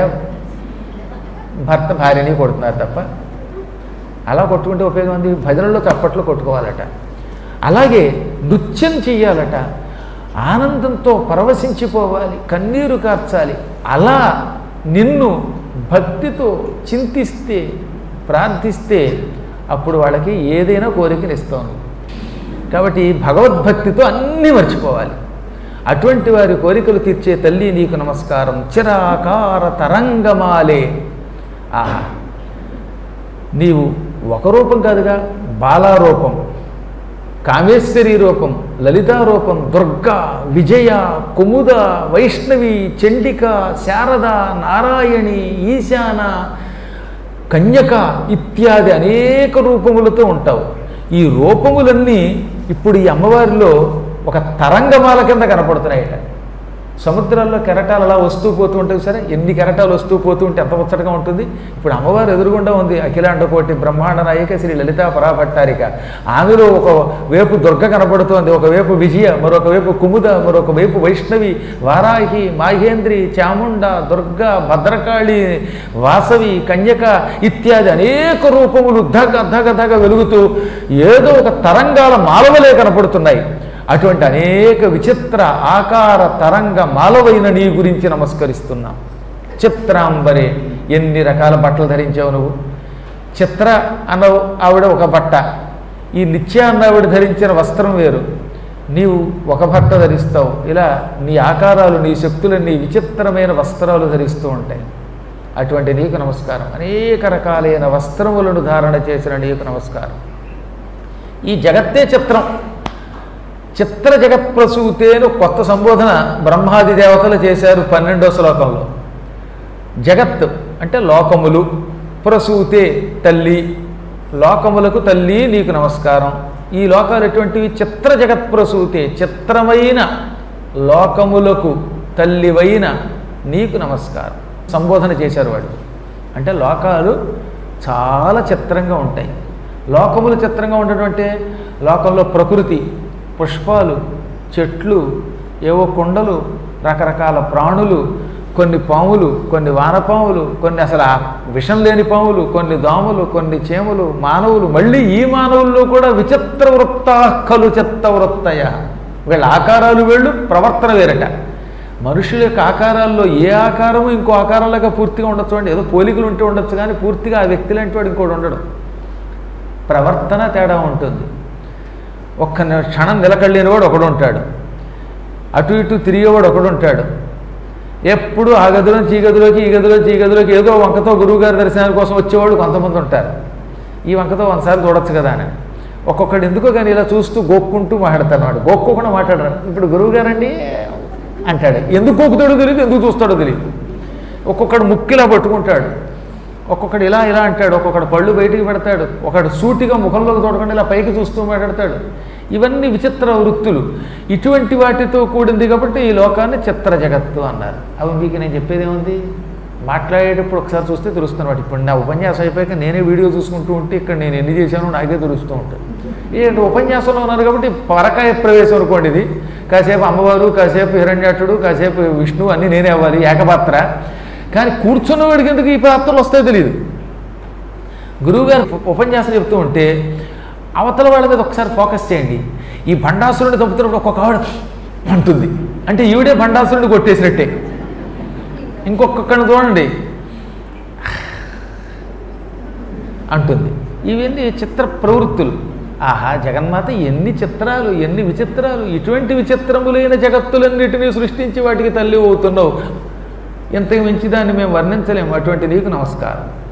[SPEAKER 1] భర్త భార్యని కొడుతున్నారు తప్ప అలా కొట్టుకుంటే ఉపయోగం ఉంది భజనలో చప్పట్లు కొట్టుకోవాలట అలాగే నృత్యం చెయ్యాలట ఆనందంతో పరవశించిపోవాలి కన్నీరు కార్చాలి అలా నిన్ను భక్తితో చింతిస్తే ప్రార్థిస్తే అప్పుడు వాళ్ళకి ఏదైనా కోరికనిస్తాను కాబట్టి భగవద్భక్తితో అన్నీ మర్చిపోవాలి అటువంటి వారి కోరికలు తీర్చే తల్లి నీకు నమస్కారం చిరాకార తరంగమాలే ఆహా నీవు ఒక రూపం కాదుగా బాలారూపం కామేశ్వరి రూపం లలితా రూపం దుర్గా విజయ కుముద వైష్ణవి చండిక శారద నారాయణి ఈశాన కన్యక ఇత్యాది అనేక రూపములతో ఉంటావు ఈ రూపములన్నీ ఇప్పుడు ఈ అమ్మవారిలో ఒక తరంగమాల కింద కనపడుతున్నాయట సముద్రాల్లో కెరటాలు అలా వస్తూ పోతూ ఉంటాయి సరే ఎన్ని కెరటాలు వస్తూ పోతూ ఉంటే ఎంత ముచ్చటగా ఉంటుంది ఇప్పుడు అమ్మవారు ఎదురుగుండా ఉంది అఖిలాండ కోటి బ్రహ్మాండ నాయిక శ్రీ లలితా పరాభట్టారిక ఆమెలో ఒక వైపు దుర్గ కనపడుతోంది ఒకవైపు విజయ మరొక వైపు కుముద మరొక వైపు వైష్ణవి వారాహి మాహేంద్రి చాముండ దుర్గ భద్రకాళి వాసవి కన్యక ఇత్యాది అనేక రూపములు ధగ ధగ ధగ వెలుగుతూ ఏదో ఒక తరంగాల మాలవలే కనపడుతున్నాయి అటువంటి అనేక విచిత్ర ఆకార తరంగ మాలవైన నీ గురించి నమస్కరిస్తున్నాం చిత్రాంబరే ఎన్ని రకాల బట్టలు ధరించావు నువ్వు చిత్ర అన్న ఆవిడ ఒక బట్ట ఈ నిత్య అన్న ఆవిడ ధరించిన వస్త్రం వేరు నీవు ఒక బట్ట ధరిస్తావు ఇలా నీ ఆకారాలు నీ శక్తులన్నీ విచిత్రమైన వస్త్రాలు ధరిస్తూ ఉంటాయి అటువంటి నీకు నమస్కారం అనేక రకాలైన వస్త్రములను ధారణ చేసిన నీకు నమస్కారం ఈ జగత్తే చిత్రం చిత్ర జగత్ ప్రసూతేను కొత్త సంబోధన బ్రహ్మాది దేవతలు చేశారు పన్నెండో శ్లోకంలో జగత్ అంటే లోకములు ప్రసూతే తల్లి లోకములకు తల్లి నీకు నమస్కారం ఈ లోకాలు ఎటువంటివి చిత్ర జగత్ ప్రసూతే చిత్రమైన లోకములకు తల్లివైన నీకు నమస్కారం సంబోధన చేశారు వాడు అంటే లోకాలు చాలా చిత్రంగా ఉంటాయి లోకములు చిత్రంగా ఉండడం అంటే లోకంలో ప్రకృతి పుష్పాలు చెట్లు ఏవో కొండలు రకరకాల ప్రాణులు కొన్ని పాములు కొన్ని వానపాములు కొన్ని అసలు ఆ విషం లేని పాములు కొన్ని దోమలు కొన్ని చేమలు మానవులు మళ్ళీ ఈ మానవుల్లో కూడా విచిత్ర వృత్తా కలు చిత్త వృత్తయ వీళ్ళ ఆకారాలు వీళ్ళు ప్రవర్తన వేరట మనుషుల యొక్క ఆకారాల్లో ఏ ఆకారము ఇంకో ఆకారంలాగా పూర్తిగా ఉండొచ్చు అండి ఏదో పోలికలు ఉంటే ఉండొచ్చు కానీ పూర్తిగా ఆ వ్యక్తి లాంటి వాడు ఇంకోటి ఉండడు ప్రవర్తన తేడా ఉంటుంది ఒక్క ని- క్షణం నిలకడలేనివాడు ఒకడు ఉంటాడు అటు ఇటు తిరిగేవాడు ఒకడు ఉంటాడు ఎప్పుడు ఆ గదిలోంచి ఈ గదిలోకి ఈ గదిలోంచి ఈ గదిలోకి ఏదో వంకతో గురువుగారి దర్శనాల కోసం వచ్చేవాళ్ళు కొంతమంది ఉంటారు ఈ వంకతో వందసార్లు చూడొచ్చు కదా అని ఒక్కొక్కడు ఎందుకో కానీ ఇలా చూస్తూ గోక్కుంటూ మాట్లాడతాడు వాడు గోక్కోకుండా మాట్లాడరు ఇప్పుడు గురువుగారండి అంటాడు ఎందుకు గోకుతాడో తెలియదు ఎందుకు చూస్తాడో తెలియదు ఒక్కొక్కడు ముక్కిలా పట్టుకుంటాడు ఒక్కొక్కడు ఇలా ఇలా అంటాడు ఒక్కొక్కడు పళ్ళు బయటికి పెడతాడు ఒకడు సూటిగా ముఖంలోకి చూడకుండా ఇలా పైకి చూస్తూ మాట్లాడతాడు ఇవన్నీ విచిత్ర వృత్తులు ఇటువంటి వాటితో కూడింది కాబట్టి ఈ లోకాన్ని చిత్ర జగత్తు అన్నారు అవి మీకు నేను చెప్పేది ఏముంది మాట్లాడేటప్పుడు ఒకసారి చూస్తే తెలుస్తుంది వాటి ఇప్పుడు నా ఉపన్యాసం అయిపోయాక నేనే వీడియో చూసుకుంటూ ఉంటే ఇక్కడ నేను ఎన్ని చేశానో నాకే తెలుస్తూ ఉంటుంది ఏంటి ఉపన్యాసంలో ఉన్నారు కాబట్టి పరకాయ ప్రవేశం అనుకోండి ఇది కాసేపు అమ్మవారు కాసేపు హిరణ్యాటుడు కాసేపు విష్ణువు అన్నీ నేనే అవ్వాలి ఏకపాత్ర కానీ కూర్చున్న వాడికి ఎందుకు ఈ పాత్రలు వస్తాయో తెలియదు గురువుగారు ఉప- ఉపన్యాసం చెప్తూ ఉంటే అవతల వాళ్ళ మీద ఒకసారి ఫోకస్ చేయండి ఈ భండాసురుడిని చంపుతున్నప్పుడు ఒక్కొక్క ఆవిడ అంటుంది అంటే ఈవిడే భండాసురుడిని కొట్టేసినట్టే ఇంకొకరిని చూడండి అంటుంది ఇవన్నీ చిత్ర ప్రవృత్తులు ఆహా జగన్మాత ఎన్ని చిత్రాలు ఎన్ని విచిత్రాలు ఇటువంటి విచిత్రములైన జగత్తులన్నిటినీ సృష్టించి వాటికి తల్లి అవుతున్నావు ఇంతకు మించి దాన్ని మేము వర్ణించలేము అటువంటి నీకు నమస్కారం